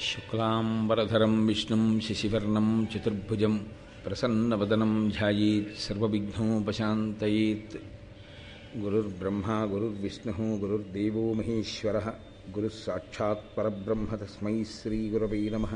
శుక్లాంబరధరం విష్ణుం శశివర్ణం చతుర్భుజం ప్రసన్నవదనం ధ్యాయేత్ సర్వవిఘ్నోపశాంతయేత్ గురుర్బ్రహ్మా గురుర్విష్ణుः గురుర్దేవో మహేశ్వరः గురుः సాక్షాత్ పరబ్రహ్మ తస్మై శ్రీగురవై నమः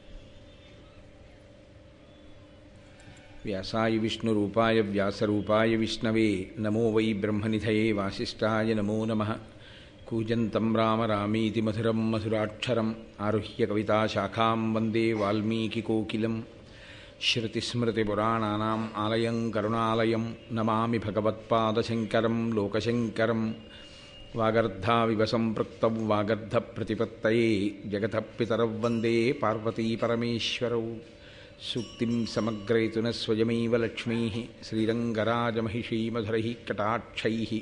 వ్యాసాయ విష్ణురూపాయ వ్యాసరూపాయ విష్ణవే నమో వై బ్రహ్మనిధయే వాసిష్ఠాయ నమో నమః కూజంతం రామ రామీతి మధురం మధురాక్షరం ఆరుహ్య కవితాశాఖాం వందే వాల్మీకికోకిలం శృతిస్మృతిపురాణానాम् ఆలయం కరుణాలయం నమామి భగవత్పాదశంకరం లోకశంకరం వాగర్ధావివ సంపృక్తౌ వాగర్ధప్రతిపత్తయే జగతః పితరౌ వందే పార్వతీపరమేశ్వరౌ సూక్తిం సమగ్రయతున స్వయమైవ లక్ష్మీः శ్రీరంగరాజమహిషీమధురైः కటాక్షైः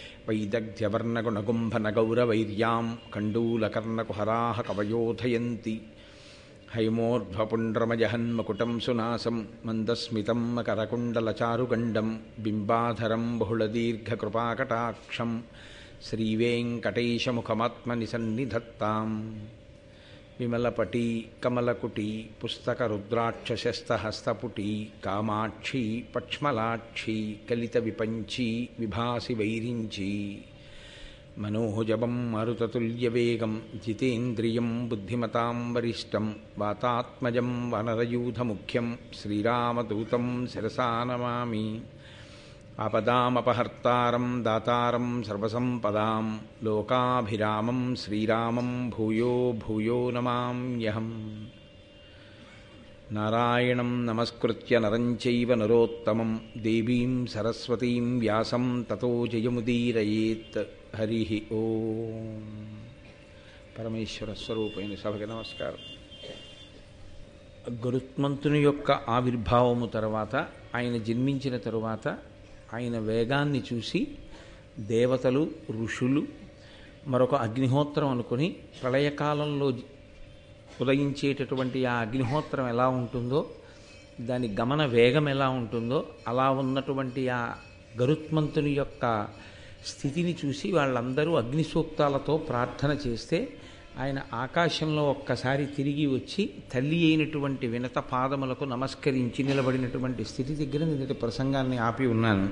వైదగ్ధ్యవర్ణగుణగుంభనగౌరవైర్యాం కండూలకర్ణకుహరాः కవయోధయంతి హైమోర్ధ్వపుండ్రమజహన్మకుటం సునాసం మందస్మితం మకరకుండలచారుగండం బింబాధరం బహుళదీర్ఘకృపాకటాక్షం శ్రీవేంకటేశముఖమాత్మని సన్నిధత్తాం విమలపటి కమలకుటి పుస్తకరుద్రాక్షశస్తహస్తపుటి కామాక్షి పక్ష్మలాక్షి కలిత విపంచి విభాసి వైరించి మనోజవం మరుతతుల్యవేగం జితేంద్రియం బుద్ధిమతాం వరిష్టం వాతాత్మజం వనరయూధముఖ్యం శ్రీరామదూతం శిరసా నమామి ఆపదామపహర్తారం దాతారం సర్వసంపదాం లోకాభిరామం శ్రీరామం భూయో భూయో నమామ్యహం నారాయణం నమస్కృత్య నరం చైవ నరోత్తమం దేవీం సరస్వతీం వ్యాసం తతో జయముదీరయేత్ హరి ఓం పరమేశ్వర స్వరూపైన సభకి నమస్కారం గరుత్మంతుని యొక్క ఆవిర్భావము తర్వాత ఆయన జన్మించిన తరువాత ఆయన వేగాన్ని చూసి దేవతలు ఋషులు మరొక అగ్నిహోత్రం అనుకుని ప్రళయకాలంలో ఉదయించేటటువంటి ఆ అగ్నిహోత్రం ఎలా ఉంటుందో దాని గమన వేగం ఎలా ఉంటుందో అలా ఉన్నటువంటి ఆ గరుత్మంతుని యొక్క స్థితిని చూసి వాళ్ళందరూ అగ్ని సూక్తాలతో ప్రార్థన చేస్తే ఆయన ఆకాశంలో ఒక్కసారి తిరిగి వచ్చి తల్లి అయినటువంటి వినత పాదములకు నమస్కరించి నిలబడినటువంటి స్థితి దగ్గర నిన్నటి ప్రసంగాన్ని ఆపి ఉన్నాను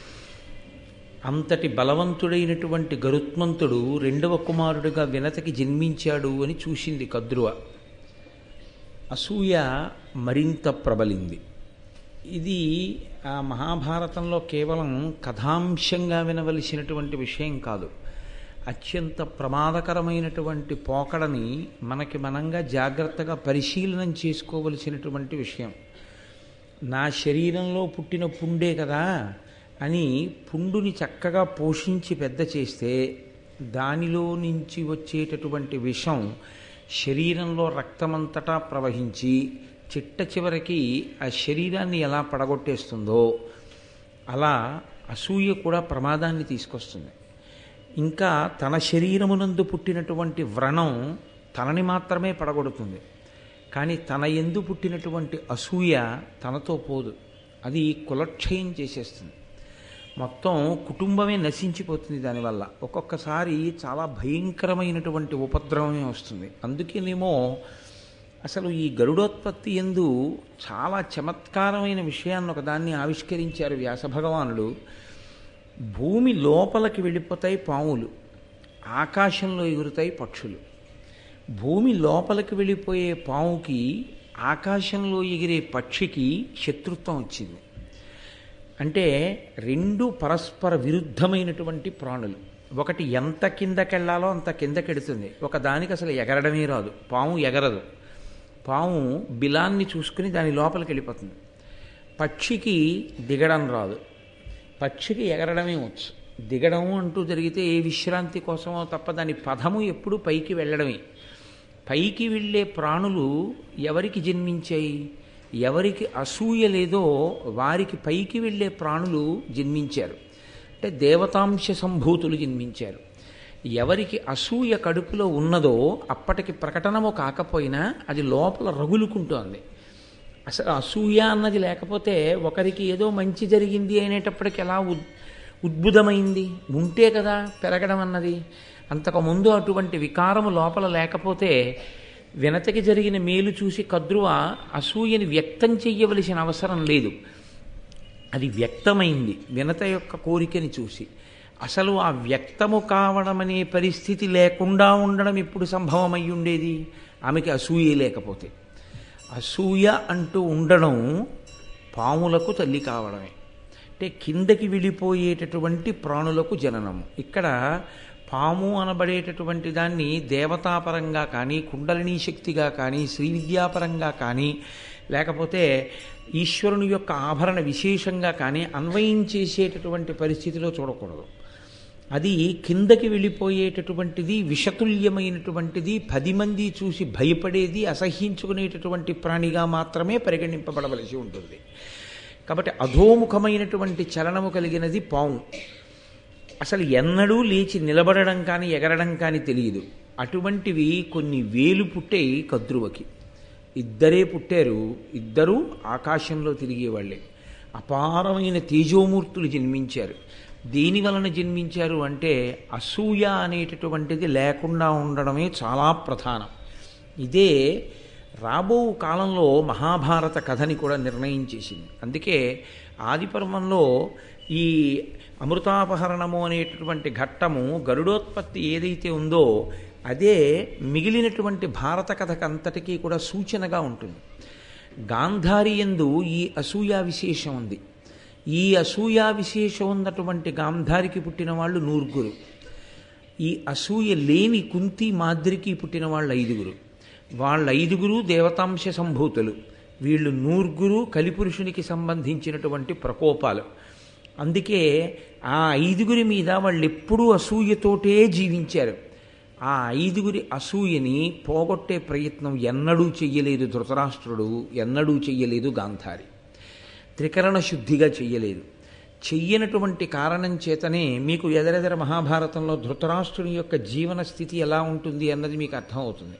అంతటి బలవంతుడైనటువంటి గరుత్మంతుడు రెండవ కుమారుడిగా వినతకి జన్మించాడు అని చూసింది కద్రువ అసూయ మరింత ప్రబలింది ఇది ఆ మహాభారతంలో కేవలం కథాంశంగా వినవలసినటువంటి విషయం కాదు అత్యంత ప్రమాదకరమైనటువంటి పోకడని మనకి మనంగా జాగ్రత్తగా పరిశీలనం చేసుకోవలసినటువంటి విషయం నా శరీరంలో పుట్టిన పుండే కదా అని పుండుని చక్కగా పోషించి పెద్ద చేస్తే దానిలో నుంచి వచ్చేటటువంటి విషం శరీరంలో రక్తమంతటా ప్రవహించి చిట్ట చివరికి ఆ శరీరాన్ని ఎలా పడగొట్టేస్తుందో అలా అసూయ కూడా ప్రమాదాన్ని తీసుకొస్తుంది ఇంకా తన శరీరమునందు పుట్టినటువంటి వ్రణం తనని మాత్రమే పడగొడుతుంది కానీ తన ఎందు పుట్టినటువంటి అసూయ తనతో పోదు అది కులక్షయం చేసేస్తుంది మొత్తం కుటుంబమే నశించిపోతుంది దానివల్ల ఒక్కొక్కసారి చాలా భయంకరమైనటువంటి ఉపద్రవమే వస్తుంది అందుకేనేమో అసలు ఈ గరుడోత్పత్తి ఎందు చాలా చమత్కారమైన విషయాన్ని ఒకదాన్ని ఆవిష్కరించారు వ్యాసభగవానుడు భూమి లోపలికి వెళ్ళిపోతాయి పాములు ఆకాశంలో ఎగురుతాయి పక్షులు భూమి లోపలికి వెళ్ళిపోయే పాముకి ఆకాశంలో ఎగిరే పక్షికి శత్రుత్వం వచ్చింది అంటే రెండు పరస్పర విరుద్ధమైనటువంటి ప్రాణులు ఒకటి ఎంత కిందకెళ్లాలో అంత కిందకెడుతుంది ఒక దానికి అసలు ఎగరడమే రాదు పాము ఎగరదు పాము బిలాన్ని చూసుకుని దాని లోపలికి వెళ్ళిపోతుంది పక్షికి దిగడం రాదు పక్షికి ఎగరడమే వచ్చు దిగడం అంటూ జరిగితే ఏ విశ్రాంతి కోసమో తప్ప దాని పదము ఎప్పుడు పైకి వెళ్ళడమే పైకి వెళ్ళే ప్రాణులు ఎవరికి జన్మించాయి ఎవరికి అసూయ లేదో వారికి పైకి వెళ్ళే ప్రాణులు జన్మించారు అంటే దేవతాంశ సంభూతులు జన్మించారు ఎవరికి అసూయ కడుపులో ఉన్నదో అప్పటికి ప్రకటనము కాకపోయినా అది లోపల రగులుకుంటోంది అసలు అసూయ అన్నది లేకపోతే ఒకరికి ఏదో మంచి జరిగింది అనేటప్పటికి ఎలా ఉద్ ఉద్భుతమైంది ఉంటే కదా పెరగడం అన్నది అంతకుముందు అటువంటి వికారము లోపల లేకపోతే వినతకి జరిగిన మేలు చూసి కద్రువ అసూయని వ్యక్తం చెయ్యవలసిన అవసరం లేదు అది వ్యక్తమైంది వినత యొక్క కోరికని చూసి అసలు ఆ వ్యక్తము కావడం అనే పరిస్థితి లేకుండా ఉండడం ఇప్పుడు సంభవమై ఉండేది ఆమెకి అసూయ లేకపోతే అసూయ అంటూ ఉండడం పాములకు తల్లి కావడమే అంటే కిందకి వెళ్ళిపోయేటటువంటి ప్రాణులకు జననము ఇక్కడ పాము అనబడేటటువంటి దాన్ని దేవతాపరంగా కానీ కుండలినీ శక్తిగా కానీ శ్రీ విద్యాపరంగా కానీ లేకపోతే ఈశ్వరుని యొక్క ఆభరణ విశేషంగా కానీ అన్వయం చేసేటటువంటి పరిస్థితిలో చూడకూడదు అది కిందకి వెళ్ళిపోయేటటువంటిది విషతుల్యమైనటువంటిది పది మంది చూసి భయపడేది అసహ్యించుకునేటటువంటి ప్రాణిగా మాత్రమే పరిగణింపబడవలసి ఉంటుంది కాబట్టి అధోముఖమైనటువంటి చలనము కలిగినది పాము అసలు ఎన్నడూ లేచి నిలబడడం కానీ ఎగరడం కానీ తెలియదు అటువంటివి కొన్ని వేలు పుట్టాయి కద్రువకి ఇద్దరే పుట్టారు ఇద్దరూ ఆకాశంలో తిరిగేవాళ్ళే అపారమైన తేజోమూర్తులు జన్మించారు దేని వలన జన్మించారు అంటే అసూయ అనేటటువంటిది లేకుండా ఉండడమే చాలా ప్రధానం ఇదే రాబో కాలంలో మహాభారత కథని కూడా నిర్ణయం చేసింది అందుకే ఆదిపర్వంలో ఈ అమృతాపహరణము అనేటటువంటి ఘట్టము గరుడోత్పత్తి ఏదైతే ఉందో అదే మిగిలినటువంటి భారత కథకంతటికీ కూడా సూచనగా ఉంటుంది గాంధారి ఎందు ఈ అసూయా విశేషం ఉంది ఈ అసూయా విశేషం ఉన్నటువంటి గాంధారికి పుట్టిన వాళ్ళు నూరుగురు ఈ అసూయ లేని కుంతి మాద్రికి పుట్టిన వాళ్ళు ఐదుగురు వాళ్ళ ఐదుగురు దేవతాంశ సంభూతులు వీళ్ళు నూరుగురు కలిపురుషునికి సంబంధించినటువంటి ప్రకోపాలు అందుకే ఆ ఐదుగురి మీద వాళ్ళు ఎప్పుడూ అసూయతోటే జీవించారు ఆ ఐదుగురి అసూయని పోగొట్టే ప్రయత్నం ఎన్నడూ చెయ్యలేదు ధృతరాష్ట్రుడు ఎన్నడూ చెయ్యలేదు గాంధారి త్రికరణ శుద్ధిగా చెయ్యలేదు చెయ్యనటువంటి కారణం చేతనే మీకు ఎదరెదర మహాభారతంలో ధృతరాష్ట్రుని యొక్క జీవన స్థితి ఎలా ఉంటుంది అన్నది మీకు అర్థమవుతుంది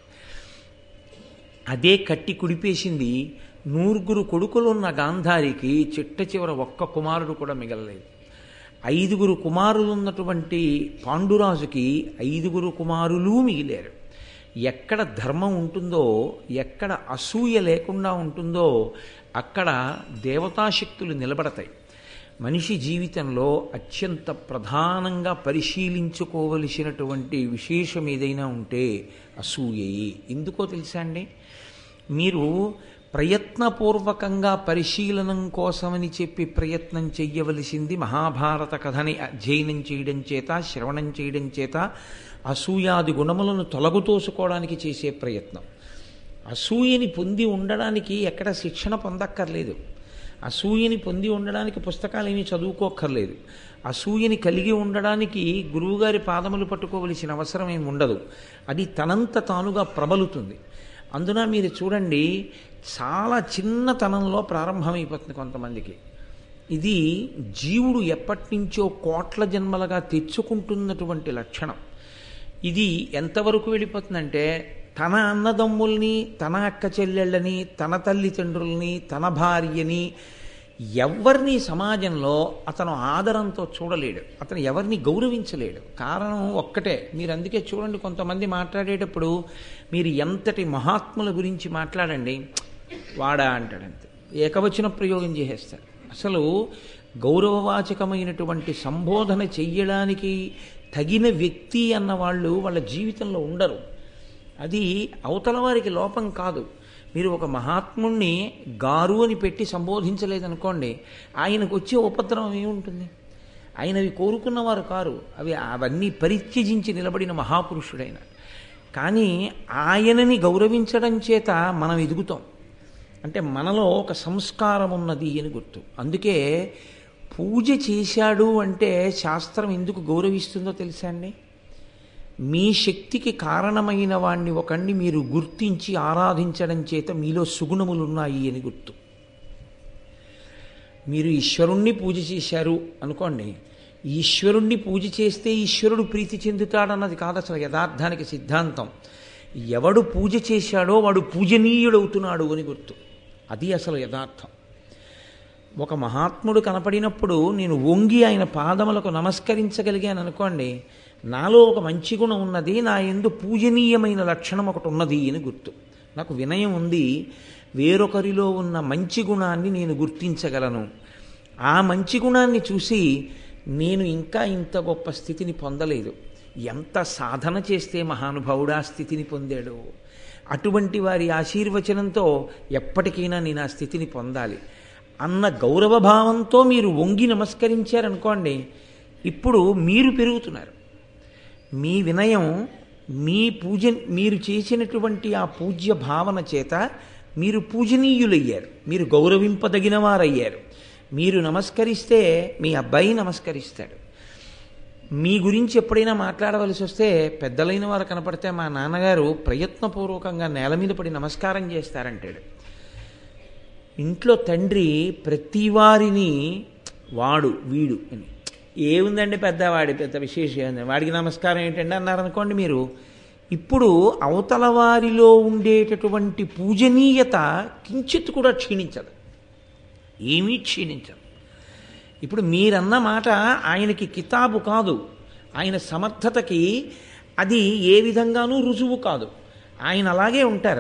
అదే కట్టి కుడిపేసింది నూరుగురు కొడుకులున్న గాంధారికి చిట్ట చివర ఒక్క కుమారుడు కూడా మిగలలేదు ఐదుగురు కుమారులు ఉన్నటువంటి పాండురాజుకి ఐదుగురు కుమారులు మిగిలారు ఎక్కడ ధర్మం ఉంటుందో ఎక్కడ అసూయ లేకుండా ఉంటుందో అక్కడ దేవతాశక్తులు నిలబడతాయి మనిషి జీవితంలో అత్యంత ప్రధానంగా పరిశీలించుకోవలసినటువంటి విశేషం ఏదైనా ఉంటే అసూయే ఎందుకో తెలుసా అండి మీరు ప్రయత్నపూర్వకంగా పరిశీలనం కోసమని చెప్పి ప్రయత్నం చెయ్యవలసింది మహాభారత కథని అధ్యయనం చేయడం చేత శ్రవణం చేయడం చేత అసూయాది గుణములను తొలగుతోసుకోవడానికి చేసే ప్రయత్నం అసూయని పొంది ఉండడానికి ఎక్కడ శిక్షణ పొందక్కర్లేదు అసూయని పొంది ఉండడానికి పుస్తకాలు ఏమీ చదువుకోక్కర్లేదు అసూయని కలిగి ఉండడానికి గురువుగారి పాదములు పట్టుకోవలసిన అవసరం ఏమి ఉండదు అది తనంత తానుగా ప్రబలుతుంది అందున మీరు చూడండి చాలా చిన్నతనంలో ప్రారంభమైపోతుంది కొంతమందికి ఇది జీవుడు ఎప్పటి నుంచో కోట్ల జన్మలుగా తెచ్చుకుంటున్నటువంటి లక్షణం ఇది ఎంతవరకు వెళ్ళిపోతుందంటే తన అన్నదమ్ముల్ని తన అక్క చెల్లెళ్ళని తన తల్లిదండ్రుల్ని తన భార్యని ఎవరిని సమాజంలో అతను ఆదరంతో చూడలేడు అతను ఎవరిని గౌరవించలేడు కారణం ఒక్కటే మీరు అందుకే చూడండి కొంతమంది మాట్లాడేటప్పుడు మీరు ఎంతటి మహాత్ముల గురించి మాట్లాడండి వాడా అంటాడంతే ఏకవచన ప్రయోగం చేసేస్తారు అసలు గౌరవవాచకమైనటువంటి సంబోధన చెయ్యడానికి తగిన వ్యక్తి అన్న వాళ్ళు వాళ్ళ జీవితంలో ఉండరు అది అవతల వారికి లోపం కాదు మీరు ఒక మహాత్ముణ్ణి గారు అని పెట్టి సంబోధించలేదనుకోండి ఆయనకు వచ్చే ఉపద్రవం ఏముంటుంది ఆయన అవి కోరుకున్నవారు కారు అవి అవన్నీ పరిత్యజించి నిలబడిన మహాపురుషుడైన కానీ ఆయనని గౌరవించడం చేత మనం ఎదుగుతాం అంటే మనలో ఒక సంస్కారం ఉన్నది అని గుర్తు అందుకే పూజ చేశాడు అంటే శాస్త్రం ఎందుకు గౌరవిస్తుందో తెలుసా అండి మీ శక్తికి కారణమైన వాణ్ణి ఒకణ్ణి మీరు గుర్తించి ఆరాధించడం చేత మీలో సుగుణములు ఉన్నాయి అని గుర్తు మీరు ఈశ్వరుణ్ణి పూజ చేశారు అనుకోండి ఈశ్వరుణ్ణి పూజ చేస్తే ఈశ్వరుడు ప్రీతి చెందుతాడన్నది కాదు అసలు యథార్థానికి సిద్ధాంతం ఎవడు పూజ చేశాడో వాడు పూజనీయుడవుతున్నాడు అని గుర్తు అది అసలు యథార్థం ఒక మహాత్ముడు కనపడినప్పుడు నేను వంగి ఆయన పాదములకు నమస్కరించగలిగాను అనుకోండి నాలో ఒక మంచి గుణం ఉన్నది నా ఎందు పూజనీయమైన లక్షణం ఒకటి ఉన్నది అని గుర్తు నాకు వినయం ఉంది వేరొకరిలో ఉన్న మంచి గుణాన్ని నేను గుర్తించగలను ఆ మంచి గుణాన్ని చూసి నేను ఇంకా ఇంత గొప్ప స్థితిని పొందలేదు ఎంత సాధన చేస్తే మహానుభావుడు ఆ స్థితిని పొందాడు అటువంటి వారి ఆశీర్వచనంతో ఎప్పటికైనా నేను ఆ స్థితిని పొందాలి అన్న గౌరవభావంతో మీరు వంగి నమస్కరించారనుకోండి ఇప్పుడు మీరు పెరుగుతున్నారు మీ వినయం మీ పూజ మీరు చేసినటువంటి ఆ పూజ్య భావన చేత మీరు పూజనీయులయ్యారు మీరు గౌరవింపదగిన వారయ్యారు మీరు నమస్కరిస్తే మీ అబ్బాయి నమస్కరిస్తాడు మీ గురించి ఎప్పుడైనా మాట్లాడవలసి వస్తే పెద్దలైన వారు కనపడితే మా నాన్నగారు ప్రయత్నపూర్వకంగా నేల మీద పడి నమస్కారం చేస్తారంటాడు ఇంట్లో తండ్రి ప్రతి వారిని వాడు వీడు అని ఏముందండి పెద్దవాడి పెద్ద విశేషం వాడికి నమస్కారం ఏంటండి అన్నారనుకోండి మీరు ఇప్పుడు అవతల వారిలో ఉండేటటువంటి పూజనీయత కించిత్ కూడా క్షీణించదు ఏమీ క్షీణించదు ఇప్పుడు మీరన్న మాట ఆయనకి కితాబు కాదు ఆయన సమర్థతకి అది ఏ విధంగానూ రుజువు కాదు ఆయన అలాగే ఉంటారు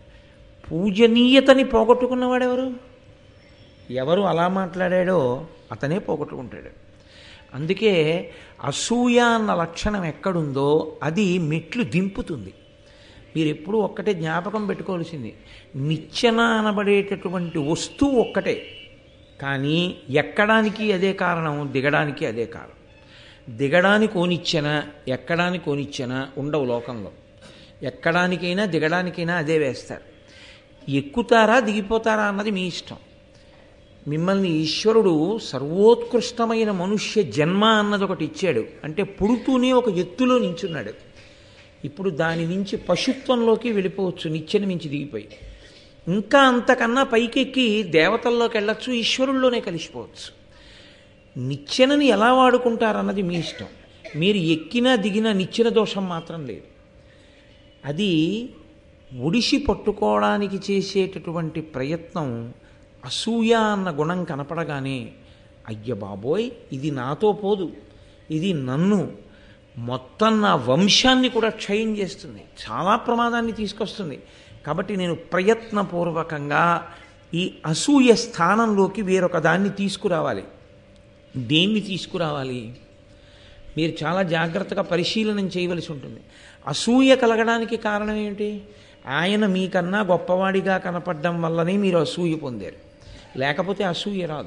పూజనీయతని పోగొట్టుకున్నవాడెవరు ఎవరు అలా మాట్లాడాడో అతనే పోగొట్టుకుంటాడు అందుకే అసూయ అన్న లక్షణం ఎక్కడుందో అది మెట్లు దింపుతుంది మీరు ఎప్పుడూ ఒక్కటే జ్ఞాపకం పెట్టుకోవాల్సింది నిచ్చెన అనబడేటటువంటి వస్తువు ఒక్కటే కానీ ఎక్కడానికి అదే కారణం దిగడానికి అదే కారణం దిగడానికి ఓనిచ్చెన ఎక్కడానికి ఓనిచ్చెన ఉండవు లోకంలో ఎక్కడానికైనా దిగడానికైనా అదే వేస్తారు ఎక్కుతారా దిగిపోతారా అన్నది మీ ఇష్టం మిమ్మల్ని ఈశ్వరుడు సర్వోత్కృష్టమైన మనుష్య జన్మ అన్నది ఒకటి ఇచ్చాడు అంటే పుడుతూనే ఒక ఎత్తులో నించున్నాడు ఇప్పుడు దాని నుంచి పశుత్వంలోకి వెళ్ళిపోవచ్చు నిచ్చెన మించి దిగిపోయి ఇంకా అంతకన్నా పైకెక్కి దేవతల్లోకి వెళ్ళొచ్చు ఈశ్వరుల్లోనే కలిసిపోవచ్చు నిచ్చెనని ఎలా వాడుకుంటారన్నది మీ ఇష్టం మీరు ఎక్కినా దిగినా నిచ్చెన దోషం మాత్రం లేదు అది ఒడిసి పట్టుకోవడానికి చేసేటటువంటి ప్రయత్నం అసూయ అన్న గుణం కనపడగానే అయ్య బాబోయ్ ఇది నాతో పోదు ఇది నన్ను మొత్తం నా వంశాన్ని కూడా క్షయం చేస్తుంది చాలా ప్రమాదాన్ని తీసుకొస్తుంది కాబట్టి నేను ప్రయత్నపూర్వకంగా ఈ అసూయ స్థానంలోకి వేరొక దాన్ని తీసుకురావాలి దేన్ని తీసుకురావాలి మీరు చాలా జాగ్రత్తగా పరిశీలనం చేయవలసి ఉంటుంది అసూయ కలగడానికి కారణం ఏమిటి ఆయన మీకన్నా గొప్పవాడిగా కనపడడం వల్లనే మీరు అసూయ పొందారు లేకపోతే అసూయ రాదు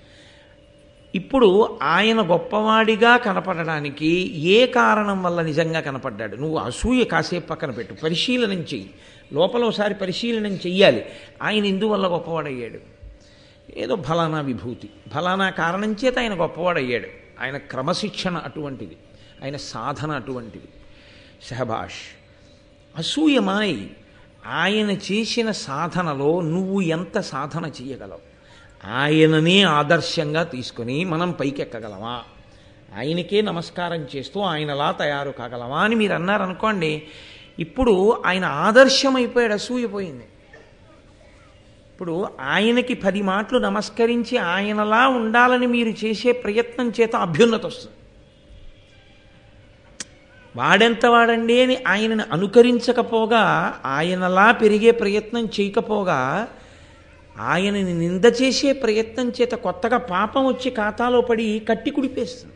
ఇప్పుడు ఆయన గొప్పవాడిగా కనపడడానికి ఏ కారణం వల్ల నిజంగా కనపడ్డాడు నువ్వు అసూయ కాసేపు పక్కన పెట్టు పరిశీలనం చెయ్యి లోపల ఒకసారి పరిశీలనం చెయ్యాలి ఆయన ఎందువల్ల గొప్పవాడయ్యాడు ఏదో ఫలానా విభూతి ఫలానా కారణం చేత ఆయన గొప్పవాడయ్యాడు ఆయన క్రమశిక్షణ అటువంటిది ఆయన సాధన అటువంటిది షహబాష్ అసూయమాయి ఆయన చేసిన సాధనలో నువ్వు ఎంత సాధన చేయగలవు ఆయననే ఆదర్శంగా తీసుకొని మనం పైకెక్కగలమా ఆయనకే నమస్కారం చేస్తూ ఆయనలా తయారు కాగలమా అని మీరు అన్నారనుకోండి ఇప్పుడు ఆయన ఆదర్శమైపోయాడు అసూయపోయింది ఇప్పుడు ఆయనకి పది మాటలు నమస్కరించి ఆయనలా ఉండాలని మీరు చేసే ప్రయత్నం చేత అభ్యున్నత వస్తుంది వాడెంత వాడండి అని ఆయనను అనుకరించకపోగా ఆయనలా పెరిగే ప్రయత్నం చేయకపోగా ఆయనని నింద చేసే ప్రయత్నం చేత కొత్తగా పాపం వచ్చి ఖాతాలో పడి కట్టి కుడిపేస్తుంది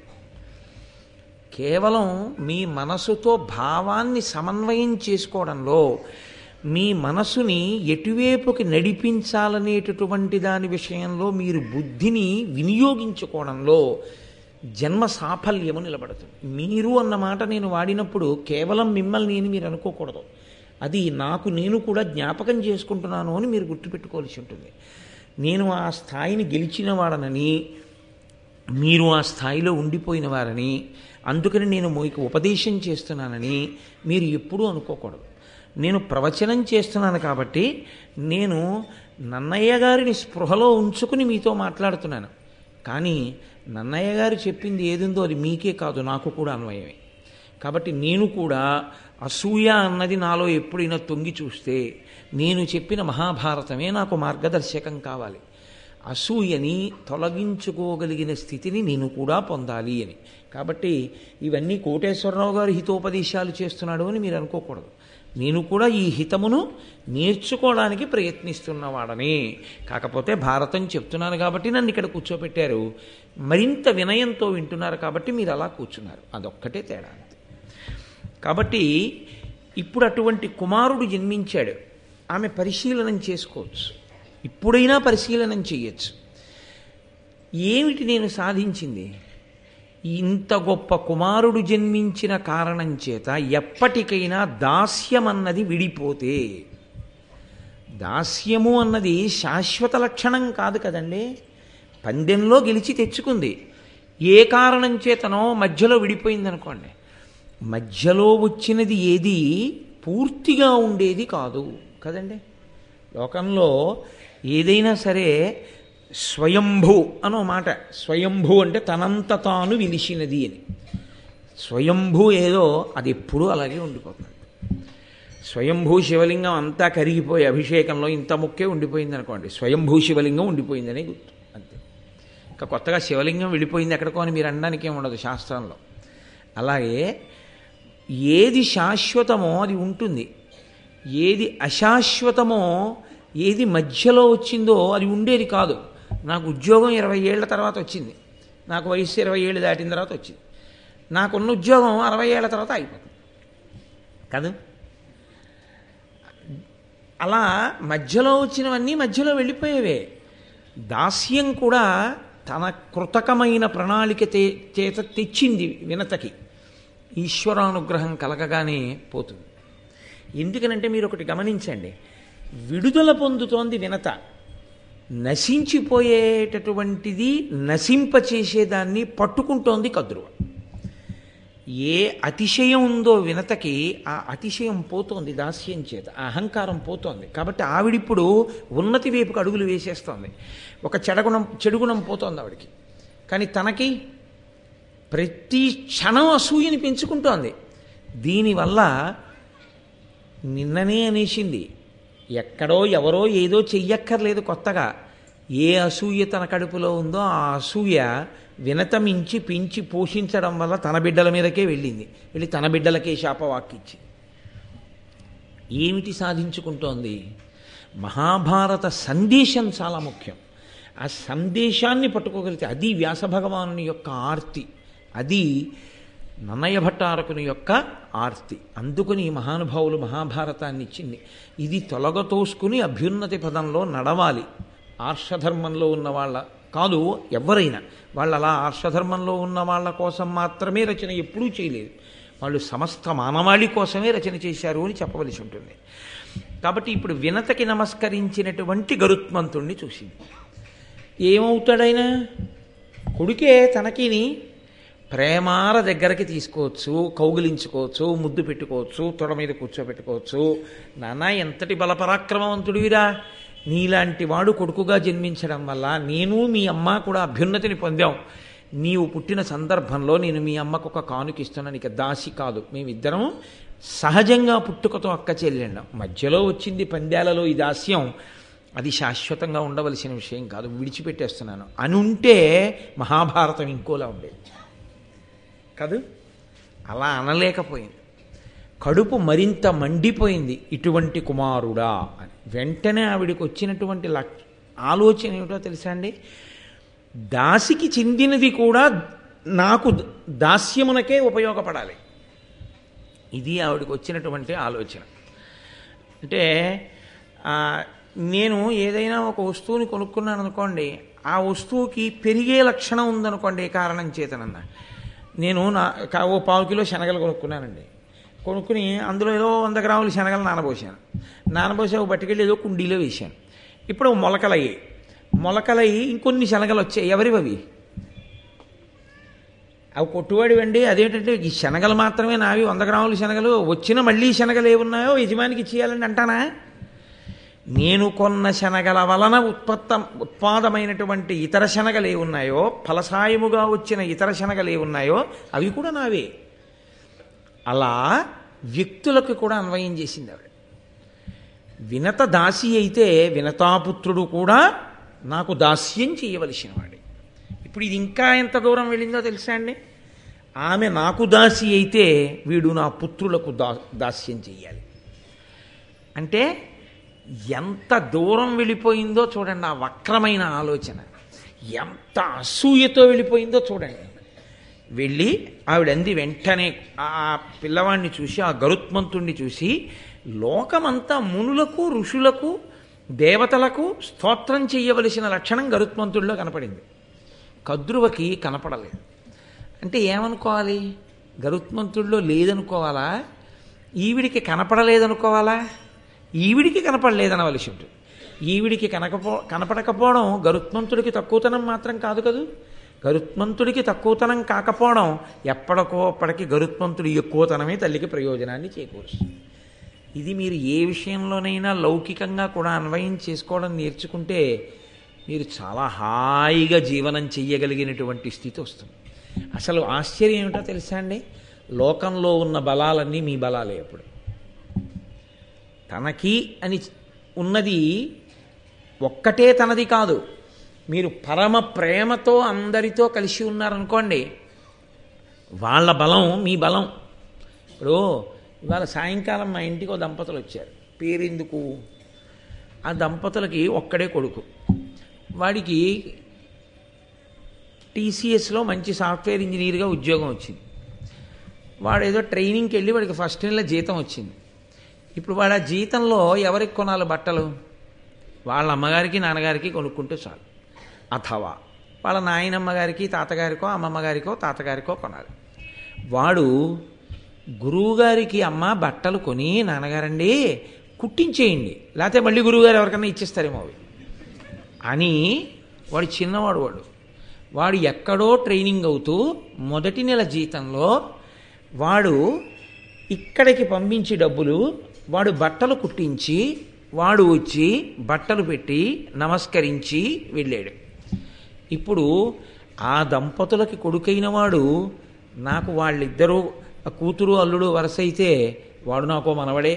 కేవలం మీ మనసుతో భావాన్ని సమన్వయం చేసుకోవడంలో మీ మనసుని ఎటువైపుకి నడిపించాలనేటటువంటి దాని విషయంలో మీరు బుద్ధిని వినియోగించుకోవడంలో జన్మ సాఫల్యము నిలబడుతుంది మీరు అన్న మాట నేను వాడినప్పుడు కేవలం మిమ్మల్ని నేను మీరు అనుకోకూడదు అది నాకు నేను కూడా జ్ఞాపకం చేసుకుంటున్నాను అని మీరు గుర్తుపెట్టుకోవాల్సి ఉంటుంది నేను ఆ స్థాయిని గెలిచిన వాడనని మీరు ఆ స్థాయిలో ఉండిపోయిన వారని అందుకని నేను మీకు ఉపదేశం చేస్తున్నానని మీరు ఎప్పుడూ అనుకోకూడదు నేను ప్రవచనం చేస్తున్నాను కాబట్టి నేను నన్నయ్య గారిని స్పృహలో ఉంచుకుని మీతో మాట్లాడుతున్నాను కానీ నన్నయ్య గారు చెప్పింది ఏదుందో అది మీకే కాదు నాకు కూడా అన్వయమే కాబట్టి నేను కూడా అసూయ అన్నది నాలో ఎప్పుడైనా తొంగి చూస్తే నేను చెప్పిన మహాభారతమే నాకు మార్గదర్శకం కావాలి అసూయని తొలగించుకోగలిగిన స్థితిని నేను కూడా పొందాలి అని కాబట్టి ఇవన్నీ కోటేశ్వరరావు గారు హితోపదేశాలు చేస్తున్నాడు అని మీరు అనుకోకూడదు నేను కూడా ఈ హితమును నేర్చుకోవడానికి ప్రయత్నిస్తున్నవాడని కాకపోతే భారతం చెప్తున్నాను కాబట్టి నన్ను ఇక్కడ కూర్చోపెట్టారు మరింత వినయంతో వింటున్నారు కాబట్టి మీరు అలా కూర్చున్నారు అదొక్కటే తేడా అంతే కాబట్టి ఇప్పుడు అటువంటి కుమారుడు జన్మించాడు ఆమె పరిశీలనం చేసుకోవచ్చు ఇప్పుడైనా పరిశీలనం చేయొచ్చు ఏమిటి నేను సాధించింది ఇంత గొప్ప కుమారుడు జన్మించిన కారణం చేత ఎప్పటికైనా దాస్యం అన్నది విడిపోతే దాస్యము అన్నది శాశ్వత లక్షణం కాదు కదండి పందెంలో గెలిచి తెచ్చుకుంది ఏ కారణం చేతనో మధ్యలో విడిపోయింది అనుకోండి మధ్యలో వచ్చినది ఏది పూర్తిగా ఉండేది కాదు కదండి లోకంలో ఏదైనా సరే స్వయంభూ అనో మాట స్వయంభూ అంటే తనంత తాను విలిసినది అని స్వయంభూ ఏదో అది ఎప్పుడూ అలాగే ఉండిపోతుంది స్వయంభూ శివలింగం అంతా కరిగిపోయి అభిషేకంలో ఇంత ముక్కే ఉండిపోయింది అనుకోండి స్వయంభూ శివలింగం ఉండిపోయిందని గుర్తు అంతే ఇంకా కొత్తగా శివలింగం విడిపోయింది ఎక్కడికో అని మీరు అనడానికి ఏమి ఉండదు శాస్త్రంలో అలాగే ఏది శాశ్వతమో అది ఉంటుంది ఏది అశాశ్వతమో ఏది మధ్యలో వచ్చిందో అది ఉండేది కాదు నాకు ఉద్యోగం ఇరవై ఏళ్ల తర్వాత వచ్చింది నాకు వయసు ఇరవై ఏళ్ళు దాటిన తర్వాత వచ్చింది నాకున్న ఉద్యోగం అరవై ఏళ్ల తర్వాత అయిపోతుంది కాదు అలా మధ్యలో వచ్చినవన్నీ మధ్యలో వెళ్ళిపోయేవే దాస్యం కూడా తన కృతకమైన ప్రణాళిక తే చేత తెచ్చింది వినతకి ఈశ్వరానుగ్రహం కలగగానే పోతుంది ఎందుకనంటే మీరు ఒకటి గమనించండి విడుదల పొందుతోంది వినత నశించిపోయేటటువంటిది నశింపచేసేదాన్ని పట్టుకుంటోంది కద్రువ ఏ అతిశయం ఉందో వినతకి ఆ అతిశయం పోతోంది దాస్యం చేత ఆ అహంకారం పోతోంది కాబట్టి ఆవిడిప్పుడు ఉన్నతి వైపుకు అడుగులు వేసేస్తోంది ఒక చెడగుణం చెడుగుణం పోతోంది ఆవిడికి కానీ తనకి ప్రతి క్షణం అసూయని పెంచుకుంటోంది దీనివల్ల నిన్ననే అనేసింది ఎక్కడో ఎవరో ఏదో చెయ్యక్కర్లేదు కొత్తగా ఏ అసూయ తన కడుపులో ఉందో ఆ అసూయ వినతమించి పెంచి పోషించడం వల్ల తన బిడ్డల మీదకే వెళ్ళింది వెళ్ళి తన బిడ్డలకే శాపవాక్కిచ్చి ఏమిటి సాధించుకుంటోంది మహాభారత సందేశం చాలా ముఖ్యం ఆ సందేశాన్ని పట్టుకోగలిగితే అది వ్యాస భగవానుని యొక్క ఆర్తి అది నన్నయ భట్టారకుని యొక్క ఆర్తి అందుకుని ఈ మహానుభావులు మహాభారతాన్ని ఇచ్చింది ఇది తొలగతోసుకుని అభ్యున్నతి పదంలో నడవాలి ఆర్షధర్మంలో ఉన్న వాళ్ళ కాదు ఎవరైనా వాళ్ళు అలా ఆర్షధర్మంలో ఉన్న వాళ్ళ కోసం మాత్రమే రచన ఎప్పుడూ చేయలేదు వాళ్ళు సమస్త మానవాళి కోసమే రచన చేశారు అని చెప్పవలసి ఉంటుంది కాబట్టి ఇప్పుడు వినతకి నమస్కరించినటువంటి గరుత్మంతుణ్ణి చూసింది ఏమవుతాడైనా కొడుకే తనకిని ప్రేమార దగ్గరికి తీసుకోవచ్చు కౌగిలించుకోవచ్చు ముద్దు పెట్టుకోవచ్చు తొడ మీద కూర్చోబెట్టుకోవచ్చు నాన్న ఎంతటి బలపరాక్రమవంతుడివిరా నీలాంటి వాడు కొడుకుగా జన్మించడం వల్ల నేను మీ అమ్మ కూడా అభ్యున్నతిని పొందాం నీవు పుట్టిన సందర్భంలో నేను మీ అమ్మకు ఒక కానుకిస్తున్నాను ఇక దాసి కాదు మేమిద్దరం సహజంగా పుట్టుకతో అక్క చెల్లెండం మధ్యలో వచ్చింది పంద్యాలలో ఈ దాస్యం అది శాశ్వతంగా ఉండవలసిన విషయం కాదు విడిచిపెట్టేస్తున్నాను అని ఉంటే మహాభారతం ఇంకోలా ఉండేది కాదు అలా అనలేకపోయింది కడుపు మరింత మండిపోయింది ఇటువంటి కుమారుడా అని వెంటనే ఆవిడికి వచ్చినటువంటి లక్ ఆలోచన ఏమిటో తెలుసా అండి దాసికి చెందినది కూడా నాకు దాస్యమునకే ఉపయోగపడాలి ఇది ఆవిడకి వచ్చినటువంటి ఆలోచన అంటే నేను ఏదైనా ఒక వస్తువుని కొనుక్కున్నాను అనుకోండి ఆ వస్తువుకి పెరిగే లక్షణం ఉందనుకోండి ఏ కారణం చేతనన్నా నేను నా ఓ పావు కిలో శనగలు కొనుక్కున్నానండి కొనుక్కుని అందులో ఏదో వంద గ్రాములు శనగలు నానబోసాను నానబోసి ఒక బట్టికెళ్ళి ఏదో కుండీలో వేశాను ఇప్పుడు మొలకలయ్యాయి మొలకలయ్యి ఇంకొన్ని శనగలు వచ్చాయి ఎవరివి అవి అవి కొట్టువాడివండి అదేంటంటే ఈ శనగలు మాత్రమే నావి వంద గ్రాములు శనగలు వచ్చిన మళ్ళీ శనగలు ఏమున్నాయో యజమానికి ఇచ్చేయాలని అంటానా నేను కొన్న శనగల వలన ఉత్పత్త ఉత్పాదమైనటువంటి ఇతర శనగలు ఏ ఉన్నాయో ఫలసాయముగా వచ్చిన ఇతర శనగలు ఏ ఉన్నాయో అవి కూడా నావే అలా వ్యక్తులకు కూడా అన్వయం చేసింది ఆవిడ వినత దాసి అయితే వినతాపుత్రుడు కూడా నాకు దాస్యం చేయవలసిన వాడే ఇప్పుడు ఇది ఇంకా ఎంత దూరం వెళ్ళిందో తెలుసా అండి ఆమె నాకు దాసి అయితే వీడు నా పుత్రులకు దా దాస్యం చెయ్యాలి అంటే ఎంత దూరం వెళ్ళిపోయిందో చూడండి ఆ వక్రమైన ఆలోచన ఎంత అసూయతో వెళ్ళిపోయిందో చూడండి వెళ్ళి ఆవిడంది వెంటనే ఆ పిల్లవాడిని చూసి ఆ గరుత్మంతుణ్ణి చూసి లోకమంతా మునులకు ఋషులకు దేవతలకు స్తోత్రం చేయవలసిన లక్షణం గరుత్మంతుడిలో కనపడింది కద్రువకి కనపడలేదు అంటే ఏమనుకోవాలి గరుత్మంతుడిలో లేదనుకోవాలా ఈవిడికి కనపడలేదనుకోవాలా ఈవిడికి కనపడలేదనవలసి ఉంటుంది ఈవిడికి కనకపో కనపడకపోవడం గరుత్మంతుడికి తక్కువతనం మాత్రం కాదు కదూ గరుత్మంతుడికి తక్కువతనం కాకపోవడం ఎప్పటికో అప్పటికి గరుత్మంతుడి ఎక్కువతనమే తల్లికి ప్రయోజనాన్ని చేకూరుస్తుంది ఇది మీరు ఏ విషయంలోనైనా లౌకికంగా కూడా అన్వయం చేసుకోవడం నేర్చుకుంటే మీరు చాలా హాయిగా జీవనం చెయ్యగలిగినటువంటి స్థితి వస్తుంది అసలు ఆశ్చర్యం ఏమిటో తెలుసా అండి లోకంలో ఉన్న బలాలన్నీ మీ బలాలే అప్పుడు తనకి అని ఉన్నది ఒక్కటే తనది కాదు మీరు పరమ ప్రేమతో అందరితో కలిసి ఉన్నారనుకోండి వాళ్ళ బలం మీ బలం ఇప్పుడు ఇవాళ సాయంకాలం మా ఇంటికి ఒక దంపతులు వచ్చారు పేరెందుకు ఆ దంపతులకి ఒక్కడే కొడుకు వాడికి టీసీఎస్లో మంచి సాఫ్ట్వేర్ ఇంజనీర్గా ఉద్యోగం వచ్చింది వాడు ఏదో ట్రైనింగ్కి వెళ్ళి వాడికి ఫస్ట్ నెల జీతం వచ్చింది ఇప్పుడు వాడు ఆ జీతంలో ఎవరికి కొనాలి బట్టలు వాళ్ళ అమ్మగారికి నాన్నగారికి కొనుక్కుంటే చాలు అథవా వాళ్ళ నాయనమ్మ గారికి తాతగారికో అమ్మమ్మ గారికో తాతగారికో కొనాలి వాడు గురువుగారికి అమ్మ బట్టలు కొని నాన్నగారండి కుట్టించేయండి లేకపోతే మళ్ళీ గురువుగారు ఎవరికన్నా ఇచ్చేస్తారేమో అవి అని వాడు చిన్నవాడు వాడు వాడు ఎక్కడో ట్రైనింగ్ అవుతూ మొదటి నెల జీతంలో వాడు ఇక్కడికి పంపించి డబ్బులు వాడు బట్టలు కుట్టించి వాడు వచ్చి బట్టలు పెట్టి నమస్కరించి వెళ్ళాడు ఇప్పుడు ఆ దంపతులకి కొడుకైన వాడు నాకు వాళ్ళిద్దరూ ఆ కూతురు అల్లుడు వరుస అయితే వాడు నాకు మనవడే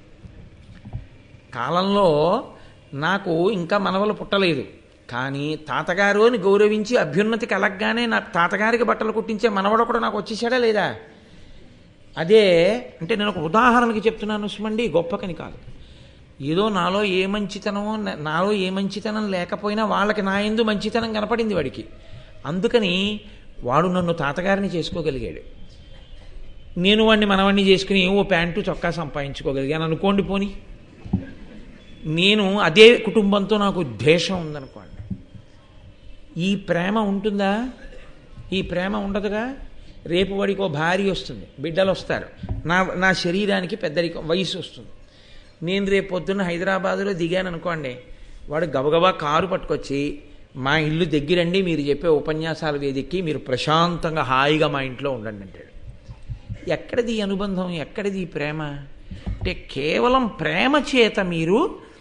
కాలంలో నాకు ఇంకా మనవలు పుట్టలేదు కానీ తాతగారు అని గౌరవించి అభ్యున్నతి కలగగానే నా తాతగారికి బట్టలు కుట్టించే మనవడు కూడా నాకు వచ్చేసాడా లేదా అదే అంటే నేను ఒక ఉదాహరణకి చెప్తున్నాను సుమండి గొప్పకని కాదు ఏదో నాలో ఏ మంచితనమో నాలో ఏ మంచితనం లేకపోయినా వాళ్ళకి నా ఎందు మంచితనం కనపడింది వాడికి అందుకని వాడు నన్ను తాతగారిని చేసుకోగలిగాడు నేను వాడిని మనవాడిని చేసుకుని ఓ ప్యాంటు చొక్కా సంపాదించుకోగలిగాను అనుకోండి పోని నేను అదే కుటుంబంతో నాకు ద్వేషం ఉందనుకోండి ఈ ప్రేమ ఉంటుందా ఈ ప్రేమ ఉండదుగా రేపు వాడికి ఓ భార్య వస్తుంది బిడ్డలు వస్తారు నా నా శరీరానికి పెద్దరికం వయసు వస్తుంది నేను రేపు పొద్దున్న హైదరాబాదులో దిగాను అనుకోండి వాడు గబగబా కారు పట్టుకొచ్చి మా ఇల్లు దగ్గరండి మీరు చెప్పే ఉపన్యాసాల వేదికకి మీరు ప్రశాంతంగా హాయిగా మా ఇంట్లో ఉండండి అంటాడు ఎక్కడిది ఈ అనుబంధం ఎక్కడిది ఈ ప్రేమ అంటే కేవలం ప్రేమ చేత మీరు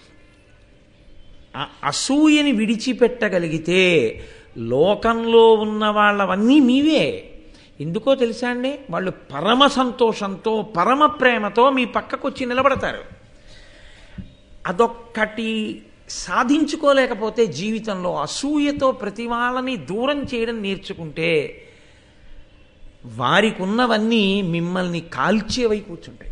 ఆ అసూయని విడిచిపెట్టగలిగితే లోకంలో ఉన్న వాళ్ళవన్నీ మీవే ఎందుకో తెలుసా అండి వాళ్ళు పరమ సంతోషంతో పరమ ప్రేమతో మీ పక్కకు వచ్చి నిలబడతారు అదొక్కటి సాధించుకోలేకపోతే జీవితంలో అసూయతో ప్రతి వాళ్ళని దూరం చేయడం నేర్చుకుంటే వారికి ఉన్నవన్నీ మిమ్మల్ని కాల్చేవై కూర్చుంటాయి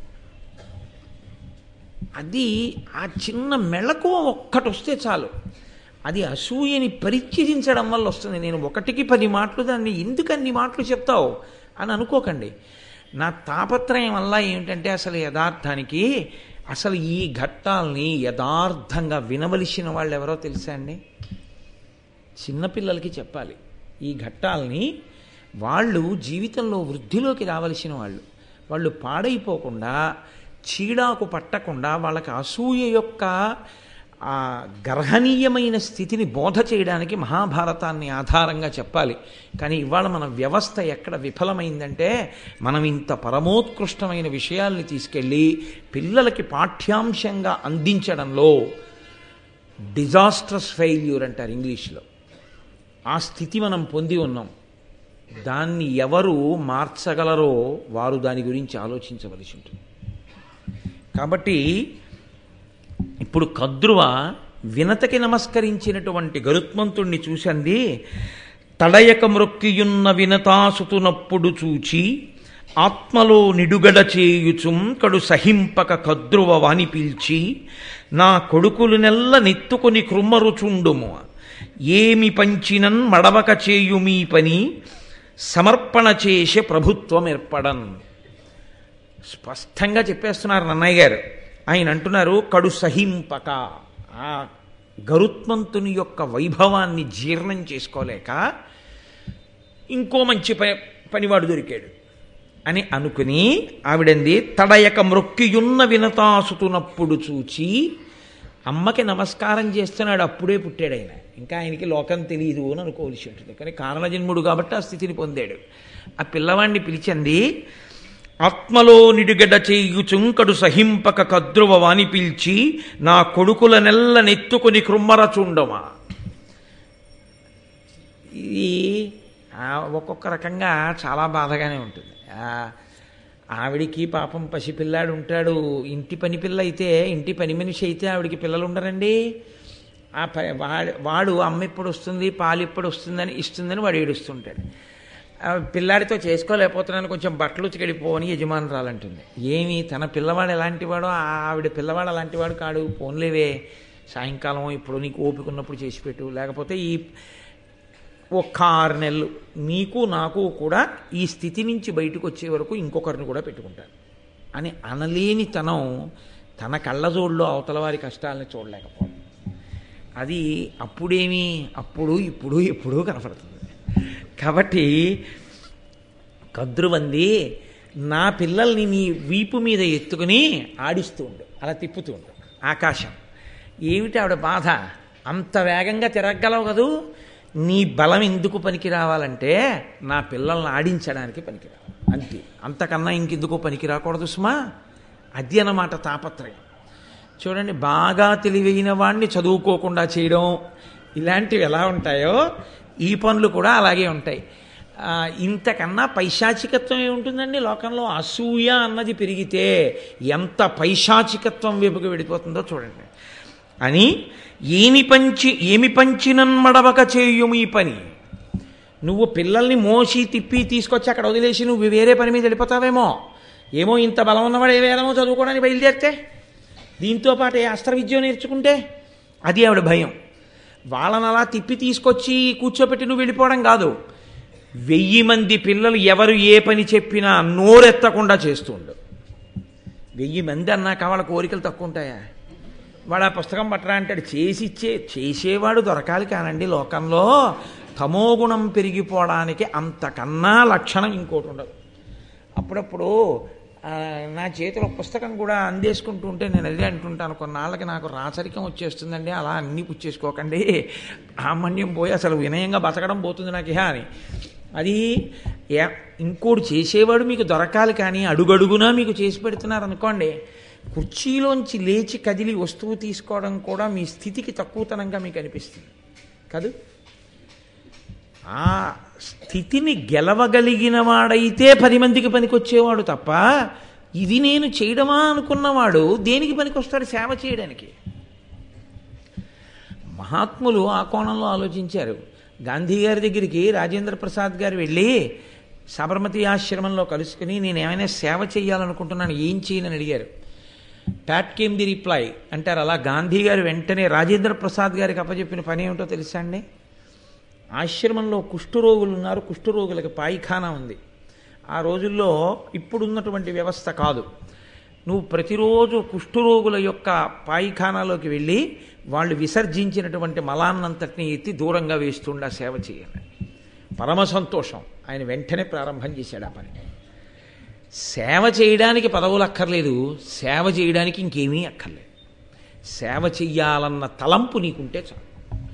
అది ఆ చిన్న మెళకువ ఒక్కటి వస్తే చాలు అది అసూయని పరిచయించడం వల్ల వస్తుంది నేను ఒకటికి పది మాటలు దాన్ని ఎందుకు అన్ని మాటలు చెప్తావు అని అనుకోకండి నా తాపత్రయం వల్ల ఏమిటంటే అసలు యథార్థానికి అసలు ఈ ఘట్టాల్ని యథార్థంగా వినవలసిన వాళ్ళు ఎవరో తెలుసా అండి చిన్నపిల్లలకి చెప్పాలి ఈ ఘట్టాల్ని వాళ్ళు జీవితంలో వృద్ధిలోకి రావలసిన వాళ్ళు వాళ్ళు పాడైపోకుండా చీడాకు పట్టకుండా వాళ్ళకి అసూయ యొక్క ఆ గర్హనీయమైన స్థితిని బోధ చేయడానికి మహాభారతాన్ని ఆధారంగా చెప్పాలి కానీ ఇవాళ మన వ్యవస్థ ఎక్కడ విఫలమైందంటే మనం ఇంత పరమోత్కృష్టమైన విషయాల్ని తీసుకెళ్ళి పిల్లలకి పాఠ్యాంశంగా అందించడంలో డిజాస్ట్రస్ ఫెయిల్యూర్ అంటారు ఇంగ్లీష్లో ఆ స్థితి మనం పొంది ఉన్నాం దాన్ని ఎవరు మార్చగలరో వారు దాని గురించి ఆలోచించవలసి ఉంటుంది కాబట్టి ఇప్పుడు కద్రువ వినతకి నమస్కరించినటువంటి గరుత్మంతుణ్ణి చూసంది తడయక మ్రొక్కియున్న వినతాసుతునప్పుడు చూచి ఆత్మలో నిడుగడ చేయుచుం కడు సహింపక కద్రువ వాని పిల్చి నా కొడుకులు నెల్ల నెత్తుకొని కృమ్మరుచుండుము ఏమి పంచినన్ మడవక చేయు మీ పని సమర్పణ చేసే ప్రభుత్వం ఏర్పడన్ స్పష్టంగా చెప్పేస్తున్నారు నన్నయ్య గారు ఆయన అంటున్నారు కడు సహింపక ఆ గరుత్మంతుని యొక్క వైభవాన్ని జీర్ణం చేసుకోలేక ఇంకో మంచి పని పనివాడు దొరికాడు అని అనుకుని ఆవిడంది తడయక మ్రొక్కియున్న వినతాసుతున్నప్పుడు చూచి అమ్మకి నమస్కారం చేస్తున్నాడు అప్పుడే పుట్టాడు ఆయన ఇంకా ఆయనకి లోకం తెలియదు అని అనుకోవలసి ఉంటుంది కానీ కారణజన్ముడు కాబట్టి ఆ స్థితిని పొందాడు ఆ పిల్లవాడిని పిలిచింది ఆత్మలో నిడుగడ చేయుచుంకడు సహింపక కద్రువ వాని పిలిచి నా కొడుకుల నెల్ల నెత్తుకొని కృమ్మర చూడమా ఇది ఆ, ఒక్కొక్క రకంగా చాలా బాధగానే ఉంటుంది ఆ, ఆవిడికి పాపం పసిపిల్లాడు ఉంటాడు ఇంటి పని పిల్ల అయితే ఇంటి పని మనిషి అయితే ఆవిడికి పిల్లలు ఉండరండి ఆ ప వాడు వాడు అమ్మ ఎప్పుడు వస్తుంది పాలు ఎప్పుడు వస్తుందని ఇస్తుందని వాడు ఏడుస్తుంటాడు ఆ పిల్లాడితో చేసుకోలేకపోతున్నాను కొంచెం బట్టలు ఉతికెళ్ళిపోని యజమానురాలంటుంది ఏమి తన పిల్లవాడు ఎలాంటివాడో ఆ ఆవిడ పిల్లవాడు అలాంటివాడు కాడు పోన్లేవే సాయంకాలం ఇప్పుడు నీకు ఓపిక ఉన్నప్పుడు చేసి పెట్టు లేకపోతే ఈ ఒక్క ఆరు నెలలు నీకు నాకు కూడా ఈ స్థితి నుంచి బయటకు వచ్చే వరకు ఇంకొకరిని కూడా పెట్టుకుంటారు అని అనలేని తనం తన కళ్ళజోడులో అవతల వారి కష్టాలని చూడలేకపోవడం అది అప్పుడేమి అప్పుడు ఇప్పుడు ఎప్పుడూ కనపడుతుంది కాబట్టి కద్రువంది నా పిల్లల్ని నీ వీపు మీద ఎత్తుకుని ఆడిస్తూ ఉండు అలా తిప్పుతూ ఉండు ఆకాశం ఏమిటి ఆవిడ బాధ అంత వేగంగా తిరగలవు కదూ నీ బలం ఎందుకు పనికి రావాలంటే నా పిల్లల్ని ఆడించడానికి పనికి రావాలి అంతే అంతకన్నా ఇంకెందుకు పనికి రాకూడదు సుమా అది అన్నమాట తాపత్రయం చూడండి బాగా తెలివైన వాడిని చదువుకోకుండా చేయడం ఇలాంటివి ఎలా ఉంటాయో ఈ పనులు కూడా అలాగే ఉంటాయి ఆ, ఇంతకన్నా పైశాచికత్వం ఏముంటుందండి లోకంలో అసూయ అన్నది పెరిగితే ఎంత పైశాచికత్వం వైపుకి వెళ్ళిపోతుందో చూడండి అని ఏమి పంచి ఏమి పంచినన్ మడవక చేయుము ఈ పని నువ్వు పిల్లల్ని మోసి తిప్పి తీసుకొచ్చి అక్కడ వదిలేసి నువ్వు వేరే పని మీద వెళ్ళిపోతావేమో ఏమో ఇంత బలం ఉన్నవాడు ఏ వేలమో చదువుకోవడానికి బయలుదేరితే దీంతో పాటు ఏ అస్త్ర విద్య నేర్చుకుంటే అది ఆవిడ భయం వాళ్ళని అలా తిప్పి తీసుకొచ్చి కూర్చోపెట్టి నువ్వు వెళ్ళిపోవడం కాదు వెయ్యి మంది పిల్లలు ఎవరు ఏ పని చెప్పినా నోరెత్తకుండా చేస్తూ ఉండు వెయ్యి మంది అన్నాక వాళ్ళ కోరికలు తక్కువ ఉంటాయా వాడు ఆ పుస్తకం పట్టరా అంటాడు చేసి ఇచ్చే చేసేవాడు దొరకాలి కానండి లోకంలో తమోగుణం పెరిగిపోవడానికి అంతకన్నా లక్షణం ఇంకోటి ఉండదు అప్పుడప్పుడు ఆ, నా చేతిలో పుస్తకం కూడా అందేసుకుంటూ ఉంటే నేను అదే అంటుంటాను కొన్నాళ్ళకి నాకు రాచరికం వచ్చేస్తుందండి అలా అన్నీ పుచ్చేసుకోకండి ఆమన్యం పోయి అసలు వినయంగా బతకడం పోతుంది నాకు ఇహ అని అది ఏ- ఇంకోటి చేసేవాడు మీకు దొరకాలి కానీ అడుగడుగునా మీకు చేసి పెడుతున్నారు అనుకోండి కుర్చీలోంచి లేచి కదిలి వస్తువు తీసుకోవడం కూడా మీ స్థితికి తక్కువతనంగా మీకు అనిపిస్తుంది కాదు ఆ స్థితిని గెలవగలిగిన వాడైతే పది మందికి పనికొచ్చేవాడు తప్ప ఇది నేను చేయడమా అనుకున్నవాడు దేనికి పనికొస్తాడు సేవ చేయడానికి మహాత్ములు ఆ కోణంలో ఆలోచించారు గాంధీ గారి దగ్గరికి రాజేంద్ర ప్రసాద్ గారు వెళ్ళి సబర్మతి ఆశ్రమంలో కలుసుకుని నేను ఏమైనా సేవ చేయాలనుకుంటున్నాను ఏం చేయనని అడిగారు ప్యాట్ కేమ్ ది రిప్లై అంటారు అలా గాంధీ గారు వెంటనే రాజేంద్ర ప్రసాద్ గారికి అప్పచెప్పిన పని ఏమిటో తెలుసా అండి ఆశ్రమంలో కుష్ఠరోగులు ఉన్నారు కుష్ఠరోగులకి పాయిఖానా ఉంది ఆ రోజుల్లో ఇప్పుడున్నటువంటి వ్యవస్థ కాదు నువ్వు ప్రతిరోజు కుష్ఠరోగుల యొక్క పాయిఖానాలోకి వెళ్ళి వాళ్ళు విసర్జించినటువంటి మలాన్నంతటిని ఎత్తి దూరంగా వేస్తుండా సేవ చేయాలి పరమ సంతోషం ఆయన వెంటనే ప్రారంభం చేశాడు ఆ పని సేవ చేయడానికి పదవులు అక్కర్లేదు సేవ చేయడానికి ఇంకేమీ అక్కర్లేదు సేవ చెయ్యాలన్న తలంపు నీకుంటే చాలు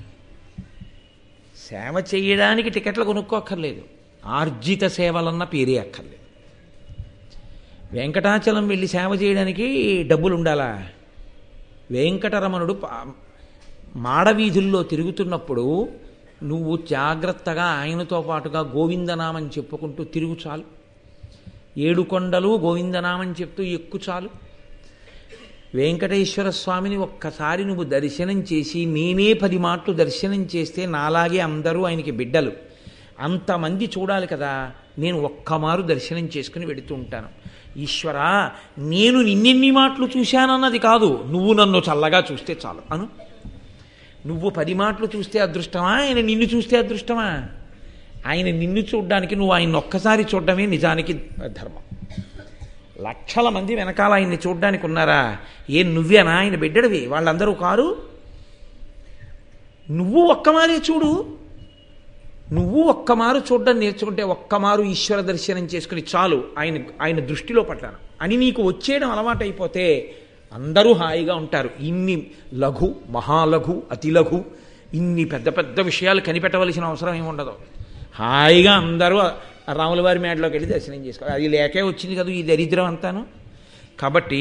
సేవ చేయడానికి టికెట్లు కొనుక్కోక్కర్లేదు ఆర్జిత సేవలన్న పేరే అక్కర్లేదు వెంకటాచలం వెళ్ళి సేవ చేయడానికి డబ్బులు ఉండాలా వెంకటరమణుడు పా- మాడవీధుల్లో తిరుగుతున్నప్పుడు నువ్వు జాగ్రత్తగా ఆయనతో పాటుగా గోవిందనామం చెప్పుకుంటూ తిరుగు చాలు ఏడు కొండలు గోవిందనామం చెప్తూ ఎక్కు చాలు వెంకటేశ్వర స్వామిని ఒక్కసారి నువ్వు దర్శనం చేసి నేనే పది మాటలు దర్శనం చేస్తే నాలాగే అందరూ ఆయనకి బిడ్డలు అంతమంది చూడాలి కదా నేను ఒక్కమారు దర్శనం చేసుకుని వెడుతూ ఉంటాను ఈశ్వరా నేను నిన్నెన్ని మాటలు చూశానన్నది కాదు నువ్వు నన్ను చల్లగా చూస్తే చాలు అను నువ్వు పది మాటలు చూస్తే అదృష్టమా ఆయన నిన్ను చూస్తే అదృష్టమా ఆయన నిన్ను చూడడానికి నువ్వు ఆయన ఒక్కసారి చూడడమే నిజానికి ధర్మం లక్షల మంది వెనకాల ఆయన్ని చూడడానికి ఉన్నారా ఏ నువ్వేనా ఆయన బిడ్డడివి వాళ్ళందరూ కారు నువ్వు ఒక్కమారే చూడు నువ్వు ఒక్కమారు చూడడం నేర్చుకుంటే ఒక్కమారు ఈశ్వర దర్శనం చేసుకుని చాలు ఆయన ఆయన దృష్టిలో పడ్డాను అని నీకు వచ్చేయడం అలవాటైపోతే అందరూ హాయిగా ఉంటారు ఇన్ని లఘు మహాలఘు అతి లఘు ఇన్ని పెద్ద పెద్ద విషయాలు కనిపెట్టవలసిన అవసరం ఏమి ఉండదు హాయిగా అందరూ ఆ రాముల వారి మేడలోకి వెళ్ళి దర్శనం చేసుకోవాలి అది లేకే వచ్చింది కదా ఈ దరిద్రం అంతాను కాబట్టి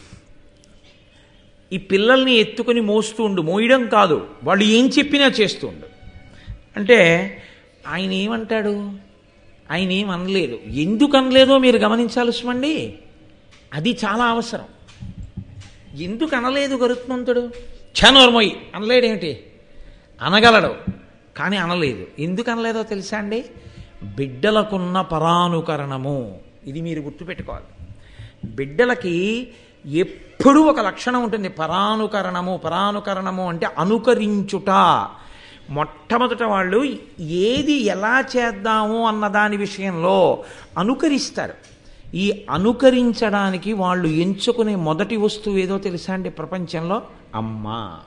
ఈ పిల్లల్ని ఎత్తుకొని మోస్తూ ఉండు మోయడం కాదు వాళ్ళు ఏం చెప్పినా చేస్తూ ఉండు అంటే ఆయన ఏమంటాడు ఆయన ఏం అనలేదు ఎందుకు అనలేదో మీరు గమనించాలి సుమండి అది చాలా అవసరం ఎందుకు అనలేదు గరుత్మంతుడు చనోర్మొయ్ అనలేడేమిటి అనగలడు కానీ అనలేదు ఎందుకు అనలేదో తెలుసా అండి బిడ్డలకున్న పరానుకరణము ఇది మీరు గుర్తుపెట్టుకోవాలి బిడ్డలకి ఎప్పుడూ ఒక లక్షణం ఉంటుంది పరానుకరణము పరానుకరణము అంటే అనుకరించుట మొట్టమొదట వాళ్ళు ఏది ఎలా చేద్దాము అన్న దాని విషయంలో అనుకరిస్తారు ఈ అనుకరించడానికి వాళ్ళు ఎంచుకునే మొదటి వస్తువు ఏదో తెలుసా అండి ప్రపంచంలో అమ్మ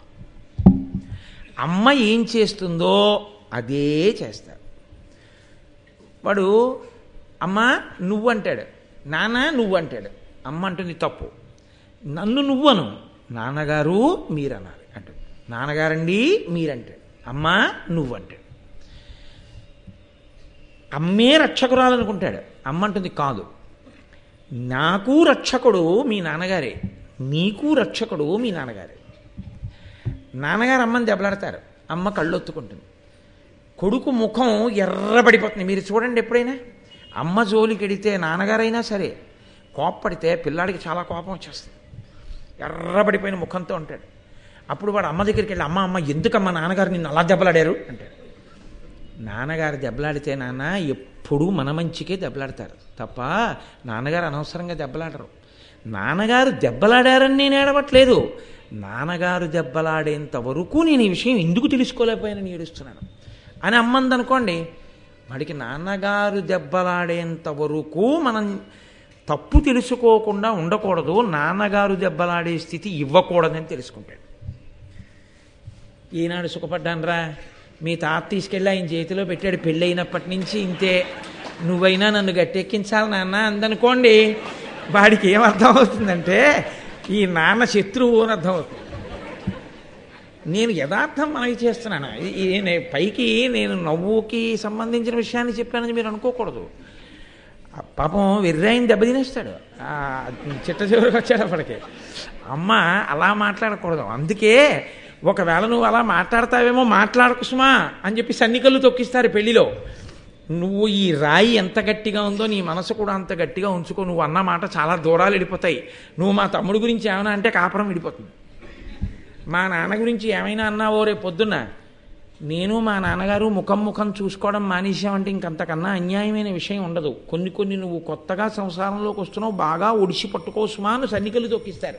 అమ్మ ఏం చేస్తుందో అదే చేస్తారు వాడు అమ్మ నువ్వు అంటాడు నాన్న నువ్వు అంటాడు అమ్మ అంటుంది తప్పు నన్ను నువ్వను నాన్నగారు మీరనాలి అంటాడు నాన్నగారండి మీరంటాడు అమ్మ నువ్వు అంటాడు అమ్మే రక్షకురాలనుకుంటాడు అమ్మ అంటుంది కాదు నాకు రక్షకుడు మీ నాన్నగారే నీకు రక్షకుడు మీ నాన్నగారే నాన్నగారు అమ్మని దెబ్బలాడతారు అమ్మ కళ్ళొత్తుకుంటుంది కొడుకు ముఖం ఎర్రబడిపోతుంది మీరు చూడండి ఎప్పుడైనా అమ్మ జోలికి ఎడితే నాన్నగారైనా సరే కోప్పడితే పిల్లాడికి చాలా కోపం వచ్చేస్తుంది ఎర్రబడిపోయిన ముఖంతో ఉంటాడు అప్పుడు వాడు అమ్మ దగ్గరికి వెళ్ళి అమ్మ అమ్మ ఎందుకమ్మ నాన్నగారు నిన్ను అలా దెబ్బలాడారు అంటాడు నాన్నగారు దెబ్బలాడితే నాన్న ఎప్పుడూ మన మంచికే దెబ్బలాడతారు తప్ప నాన్నగారు అనవసరంగా దెబ్బలాడరు నాన్నగారు దెబ్బలాడారని నేను ఏడవట్లేదు నాన్నగారు దెబ్బలాడేంత వరకు నేను ఈ విషయం ఎందుకు తెలుసుకోలేకపోయానని ఏడుస్తున్నాను అని అమ్మందనుకోండి వాడికి నాన్నగారు దెబ్బలాడేంత వరకు మనం తప్పు తెలుసుకోకుండా ఉండకూడదు నాన్నగారు దెబ్బలాడే స్థితి ఇవ్వకూడదని తెలుసుకుంటాడు ఈనాడు సుఖపడ్డానరా మీ తాత తీసుకెళ్ళి ఆయన చేతిలో పెట్టాడు పెళ్ళైనప్పటి నుంచి ఇంతే నువ్వైనా నన్ను గట్టెక్కించాలి నాన్న అందనుకోండి వాడికి ఏం అర్థం అవుతుందంటే ఈ నాన్న శత్రువు అని అర్థం అవుతుంది నేను యథార్థం మనకి చేస్తున్నాను ఇది- ఇది నే- పైకి నేను నవ్వుకి సంబంధించిన విషయాన్ని చెప్పానని మీరు అనుకోకూడదు ఆ పాపం వెర్రాయిని దెబ్బతినేస్తాడు ఆ చిట్ట చివరికి వచ్చేటప్పటికి అమ్మ అలా మాట్లాడకూడదు అందుకే ఒకవేళ నువ్వు అలా మాట్లాడతావేమో మాట్లాడకు సుమా అని చెప్పి సన్నికలు తొక్కిస్తారు పెళ్లిలో నువ్వు ఈ రాయి ఎంత గట్టిగా ఉందో నీ మనసు కూడా అంత గట్టిగా ఉంచుకో నువ్వు అన్న మాట చాలా దూరాలు వెళ్ళిపోతాయి నువ్వు మా తమ్ముడు గురించి ఏమైనా అంటే కాపురం విడిపోతుంది మా నాన్న గురించి ఏమైనా అన్నావో రేపు పొద్దున్న నేను మా నాన్నగారు ముఖం ముఖం చూసుకోవడం మానేసామంటే ఇంకంతకన్నా అన్యాయమైన విషయం ఉండదు కొన్ని కొన్ని నువ్వు కొత్తగా సంసారంలోకి వస్తున్నావు బాగా ఒడిసి పట్టుకోసుమా అని సన్నికలు తొక్కిస్తారు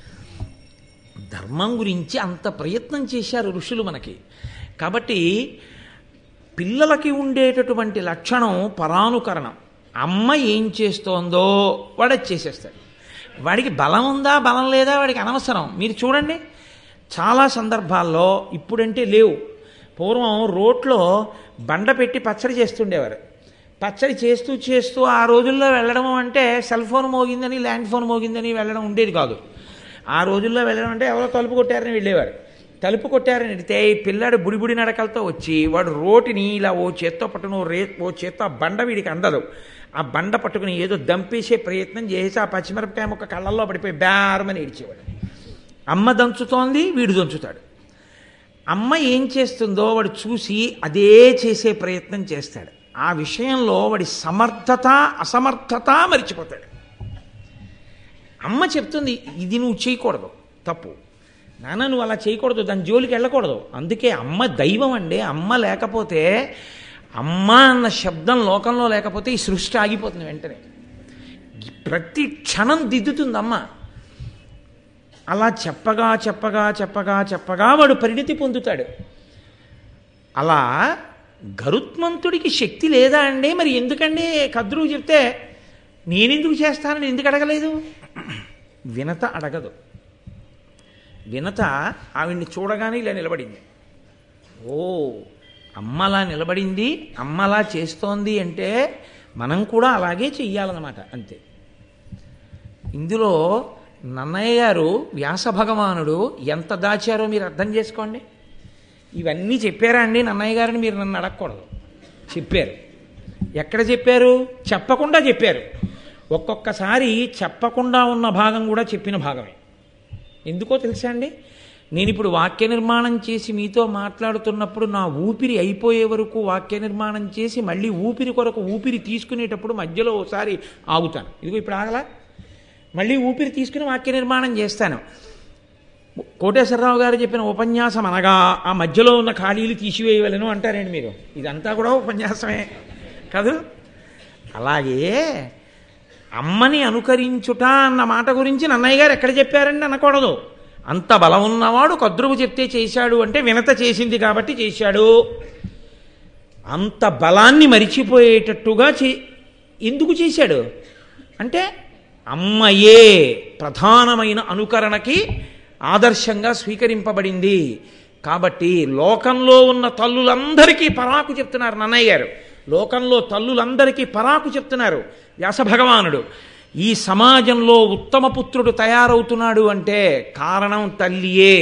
ధర్మం గురించి అంత ప్రయత్నం చేశారు ఋషులు మనకి కాబట్టి పిల్లలకి ఉండేటటువంటి లక్షణం పరానుకరణం అమ్మ ఏం చేస్తోందో వాడు అది చేసేస్తాడు వాడికి బలం ఉందా బలం లేదా వాడికి అనవసరం మీరు చూడండి చాలా సందర్భాల్లో ఇప్పుడంటే లేవు పూర్వం రోట్లో బండ పెట్టి పచ్చడి చేస్తుండేవారు పచ్చడి చేస్తూ చేస్తూ ఆ రోజుల్లో వెళ్ళడం అంటే సెల్ ఫోన్ మోగిందని ల్యాండ్ ఫోన్ మోగిందని వెళ్ళడం ఉండేది కాదు ఆ రోజుల్లో వెళ్ళడం అంటే ఎవరో తలుపు కొట్టారని వెళ్ళేవారు తలుపు కొట్టారని వెళితే ఈ పిల్లాడు బుడిబుడి నడకలతో వచ్చి వాడు రోటిని ఇలా ఓ చేత్తో పట్టుకుని ఓ రే ఓ చేత్తో ఆ బండ వీడికి అందదు ఆ బండ పట్టుకుని ఏదో దంపేసే ప్రయత్నం చేసి ఆ పచ్చిమిరపకాయ ముక్క కళ్ళల్లో పడిపోయి బేరమని ఏడ్చేవాడు అమ్మ దంచుతోంది వీడు దంచుతాడు అమ్మ ఏం చేస్తుందో వాడు చూసి అదే చేసే ప్రయత్నం చేస్తాడు ఆ విషయంలో వాడి సమర్థత అసమర్థత మరిచిపోతాడు అమ్మ చెప్తుంది ఇది నువ్వు చేయకూడదు తప్పు నాన్న నువ్వు అలా చేయకూడదు దాని జోలికి వెళ్ళకూడదు అందుకే అమ్మ దైవం అండి అమ్మ లేకపోతే అమ్మ అన్న శబ్దం లోకంలో లేకపోతే ఈ సృష్టి ఆగిపోతుంది వెంటనే ప్రతి క్షణం దిద్దుతుంది అమ్మ అలా చెప్పగా చెప్పగా చెప్పగా చెప్పగా వాడు పరిణితి పొందుతాడు అలా గరుత్మంతుడికి శక్తి లేదా అండి మరి ఎందుకండి కద్రువు చెప్తే నేనెందుకు చేస్తానని ఎందుకు అడగలేదు వినత అడగదు వినత ఆవిడ్ని చూడగానే ఇలా నిలబడింది ఓ అమ్మలా నిలబడింది అమ్మలా చేస్తోంది అంటే మనం కూడా అలాగే చెయ్యాలన్నమాట అంతే ఇందులో నన్నయ్య గారు వ్యాస భగవానుడు ఎంత దాచారో మీరు అర్థం చేసుకోండి ఇవన్నీ చెప్పారా అండి నన్నయ్య గారిని మీరు నన్ను అడగకూడదు చెప్పారు ఎక్కడ చెప్పారు చెప్పకుండా చెప్పారు ఒక్కొక్కసారి చెప్పకుండా ఉన్న భాగం కూడా చెప్పిన భాగమే ఎందుకో తెలుసా అండి నేను ఇప్పుడు వాక్య నిర్మాణం చేసి మీతో మాట్లాడుతున్నప్పుడు నా ఊపిరి అయిపోయే వరకు వాక్య నిర్మాణం చేసి మళ్ళీ ఊపిరి కొరకు ఊపిరి తీసుకునేటప్పుడు మధ్యలో ఒకసారి ఆగుతాను ఇదిగో ఇప్పుడు ఆగలా మళ్ళీ ఊపిరి తీసుకుని వాక్య నిర్మాణం చేస్తాను కోటేశ్వరరావు గారు చెప్పిన ఉపన్యాసం అనగా ఆ మధ్యలో ఉన్న ఖాళీలు తీసివేయవలను అంటారండి మీరు ఇదంతా కూడా ఉపన్యాసమే కాదు అలాగే అమ్మని అనుకరించుట అన్న మాట గురించి నన్నయ్య గారు ఎక్కడ చెప్పారండి అనకూడదు అంత బలం ఉన్నవాడు కద్రువు చెప్తే చేశాడు అంటే వినత చేసింది కాబట్టి చేశాడు అంత బలాన్ని మరిచిపోయేటట్టుగా చే ఎందుకు చేశాడు అంటే అమ్మయే ప్రధానమైన అనుకరణకి ఆదర్శంగా స్వీకరింపబడింది కాబట్టి లోకంలో ఉన్న తల్లులందరికీ పరాకు చెప్తున్నారు నన్నయ్య గారు లోకంలో తల్లులందరికీ పరాకు చెప్తున్నారు వ్యాస భగవానుడు ఈ సమాజంలో ఉత్తమ పుత్రుడు తయారవుతున్నాడు అంటే కారణం తల్లియే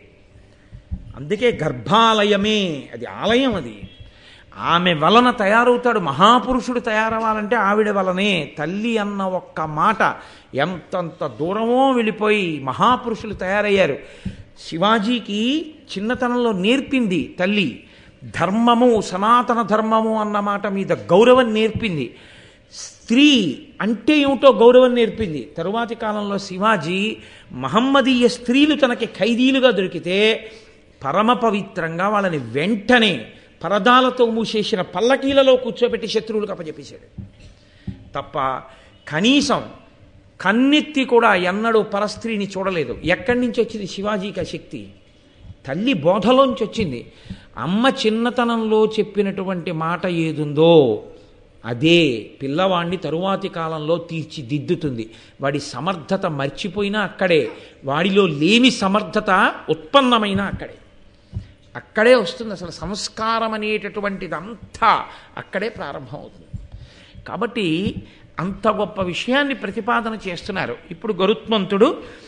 అందుకే గర్భాలయమే అది ఆలయం అది ఆమె వలన తయారవుతాడు మహాపురుషుడు తయారవ్వాలంటే ఆవిడ వలనే తల్లి అన్న ఒక్క మాట ఎంతంత దూరమో వెళ్ళిపోయి మహాపురుషులు తయారయ్యారు శివాజీకి చిన్నతనంలో నేర్పింది తల్లి ధర్మము సనాతన ధర్మము అన్న మాట మీద గౌరవం నేర్పింది స్త్రీ అంటే ఏమిటో గౌరవం నేర్పింది తరువాతి కాలంలో శివాజీ మహమ్మదీయ స్త్రీలు తనకి ఖైదీలుగా దొరికితే పరమ పవిత్రంగా వాళ్ళని వెంటనే పరదాలతో మూసేసిన పల్లకీలలో కూర్చోబెట్టి శత్రువులకు అప్పచెప్పేశాడు తప్ప కనీసం కన్నెత్తి కూడా ఎన్నడూ పరస్త్రీని చూడలేదు ఎక్కడి నుంచి వచ్చింది శివాజీకి ఆ శక్తి తల్లి బోధలోంచి వచ్చింది అమ్మ చిన్నతనంలో చెప్పినటువంటి మాట ఏదుందో అదే పిల్లవాణ్ణి తరువాతి కాలంలో తీర్చిదిద్దుతుంది వాడి సమర్థత మర్చిపోయినా అక్కడే వాడిలో లేని సమర్థత ఉత్పన్నమైన అక్కడే అక్కడే వస్తుంది అసలు సంస్కారం అనేటటువంటిదంతా అక్కడే ప్రారంభమవుతుంది కాబట్టి అంత గొప్ప విషయాన్ని ప్రతిపాదన చేస్తున్నారు ఇప్పుడు గరుత్మంతుడు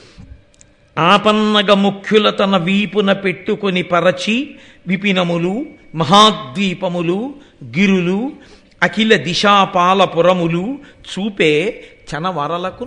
ఆపన్నగ ముఖ్యుల తన వీపున పెట్టుకొని పరచి విపినములు మహాద్వీపములు గిరులు అఖిల దిశాపాలపురములు చూపే చనవరలకు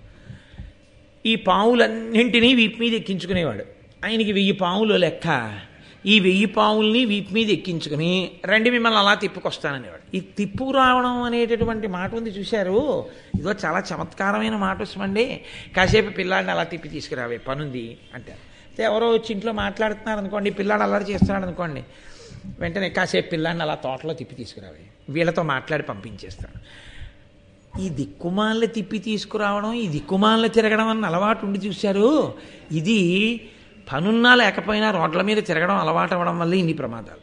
ఈ పావులన్నింటినీ వీపు మీద ఎక్కించుకునేవాడు ఆయనకి వెయ్యి పావులు లెక్క ఈ వెయ్యి పావుల్ని వీపు మీద ఎక్కించుకుని రండి మిమ్మల్ని అలా తిప్పుకొస్తాననేవాడు ఈ తిప్పు రావడం అనేటటువంటి మాట ఉంది చూశారు ఇదో చాలా చమత్కారమైన మాట వస్తుందండి కాసేపు పిల్లాడిని అలా తిప్పి తీసుకురావే పనుంది అంటారు అయితే ఎవరో వచ్చి ఇంట్లో మాట్లాడుతున్నారు అనుకోండి పిల్లాడు అల్లరి చేస్తున్నాడు అనుకోండి వెంటనే కాసేపు పిల్లాడిని అలా తోటలో తిప్పి తీసుకురావే వీళ్ళతో మాట్లాడి పంపించేస్తాడు ఈ దిక్కుమాలని తిప్పి తీసుకురావడం ఈ దిక్కుమాలని తిరగడం అన్న అలవాటు ఉండి చూశారు ఇది పనున్నా లేకపోయినా రోడ్ల మీద తిరగడం అలవాటు అవ్వడం వల్ల ఇన్ని ప్రమాదాలు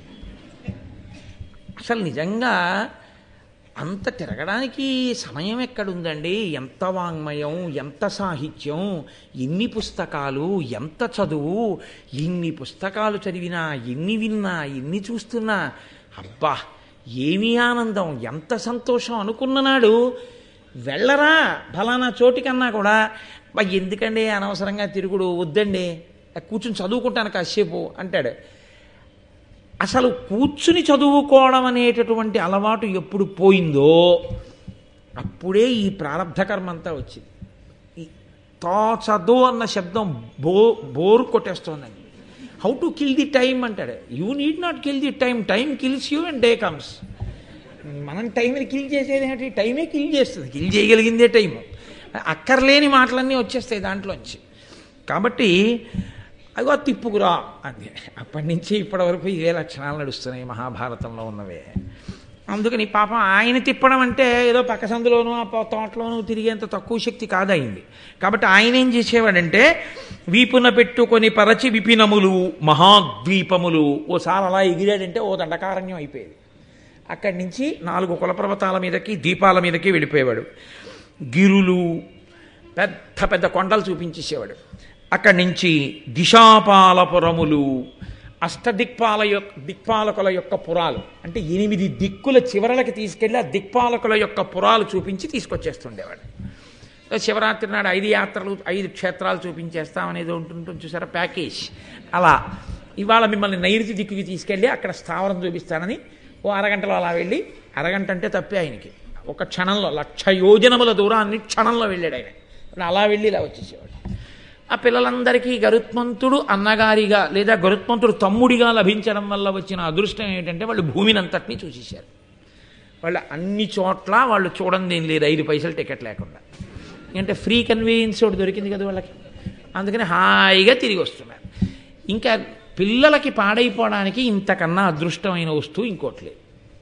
అసలు నిజంగా అంత తిరగడానికి సమయం ఎక్కడుందండి ఎంత వాంగ్మయం ఎంత సాహిత్యం ఎన్ని పుస్తకాలు ఎంత చదువు ఇన్ని పుస్తకాలు చదివినా ఎన్ని విన్నా ఎన్ని చూస్తున్నా అబ్బా ఏమీ ఆనందం ఎంత సంతోషం అనుకున్ననాడు వెళ్ళరా ఫలానా చోటికన్నా కూడా "అబ్బా, ఎందుకండి అనవసరంగా తిరుగుడు వద్దండి కూర్చుని చదువుకుంటాను కాసేపు అంటాడు అసలు కూర్చుని చదువుకోవడం అనేటటువంటి అలవాటు ఎప్పుడు పోయిందో అప్పుడే ఈ ప్రారంధ కర్మ అంతా వచ్చింది ఈ తోచదు అన్న శబ్దం బో బోర్ కొట్టేస్తోందండి how to kill the time అంటాడు you need not kill the time time kills you and day comes మనం టైంని కిల్ చేసేది ఏంటి టైమే కిల్ చేస్తుంది కిల్ చేయగలిగిందే టైము అక్కర్లేని మాటలన్నీ వచ్చేస్తాయి దాంట్లోంచి కాబట్టి అగో తిప్పుకురా అంది అప్పటి నుంచి ఇప్పటి వరకు ఇవే లక్షణాలు నడుస్తున్నాయి మహాభారతంలో ఉన్నవే అందుకని పాపం ఆయన తిప్పడం అంటే ఏదో పక్క సందులోనూ ఆ ప- తోటలోనూ తిరిగేంత తక్కువ శక్తి కాదయింది కాబట్టి ఆయన ఏం చేసేవాడంటే వీపున పెట్టుకొని పరచి విపినములు మహాద్వీపములు ఓసారి అలా ఎగిరాడంటే ఓ దండకారణ్యం అయిపోయేది అక్కడి నుంచి నాలుగు కులపర్వతాల మీదకి దీపాల మీదకి వెళ్ళిపోయేవాడు గిరులు పెద్ద పెద్ద కొండలు చూపించేసేవాడు అక్కడి నుంచి దిశాపాలపురములు అష్టదిక్పాల యొక్క దిక్పాలకుల యొక్క పురాలు అంటే ఎనిమిది దిక్కుల చివరలకి తీసుకెళ్ళి ఆ దిక్పాలకుల యొక్క పురాలు చూపించి తీసుకొచ్చేస్తుండేవాడు శివరాత్రి నాడు ఐదు యాత్రలు ఐదు క్షేత్రాలు చూపించేస్తామనేది ఉంటుంటుంది చూసారా ప్యాకేజ్ అలా ఇవాళ మిమ్మల్ని నైరుతి దిక్కుకి తీసుకెళ్ళి అక్కడ స్థావరం చూపిస్తానని ఓ అరగంటలో అలా వెళ్ళి అరగంట అంటే తప్పే ఆయనకి ఒక క్షణంలో లక్ష యోజనముల దూరాన్ని క్షణంలో వెళ్ళాడు ఆయన ఇప్పుడు అలా వెళ్ళి ఇలా వచ్చేసేవాడు ఆ పిల్లలందరికీ గరుత్మంతుడు అన్నగారిగా లేదా గరుత్మంతుడు తమ్ముడిగా లభించడం వల్ల వచ్చిన అదృష్టం ఏంటంటే వాళ్ళు భూమిని అంతటినీ చూసేశారు వాళ్ళు అన్ని చోట్ల వాళ్ళు చూడండి ఏం లేదు ఐదు పైసలు టికెట్ లేకుండా అంటే ఫ్రీ కన్వీనియన్స్ ఒకటి దొరికింది కదా వాళ్ళకి అందుకని హాయిగా తిరిగి వస్తున్నారు ఇంకా పిల్లలకి పాడైపోవడానికి ఇంతకన్నా అదృష్టమైన వస్తువు ఇంకోటి లేదు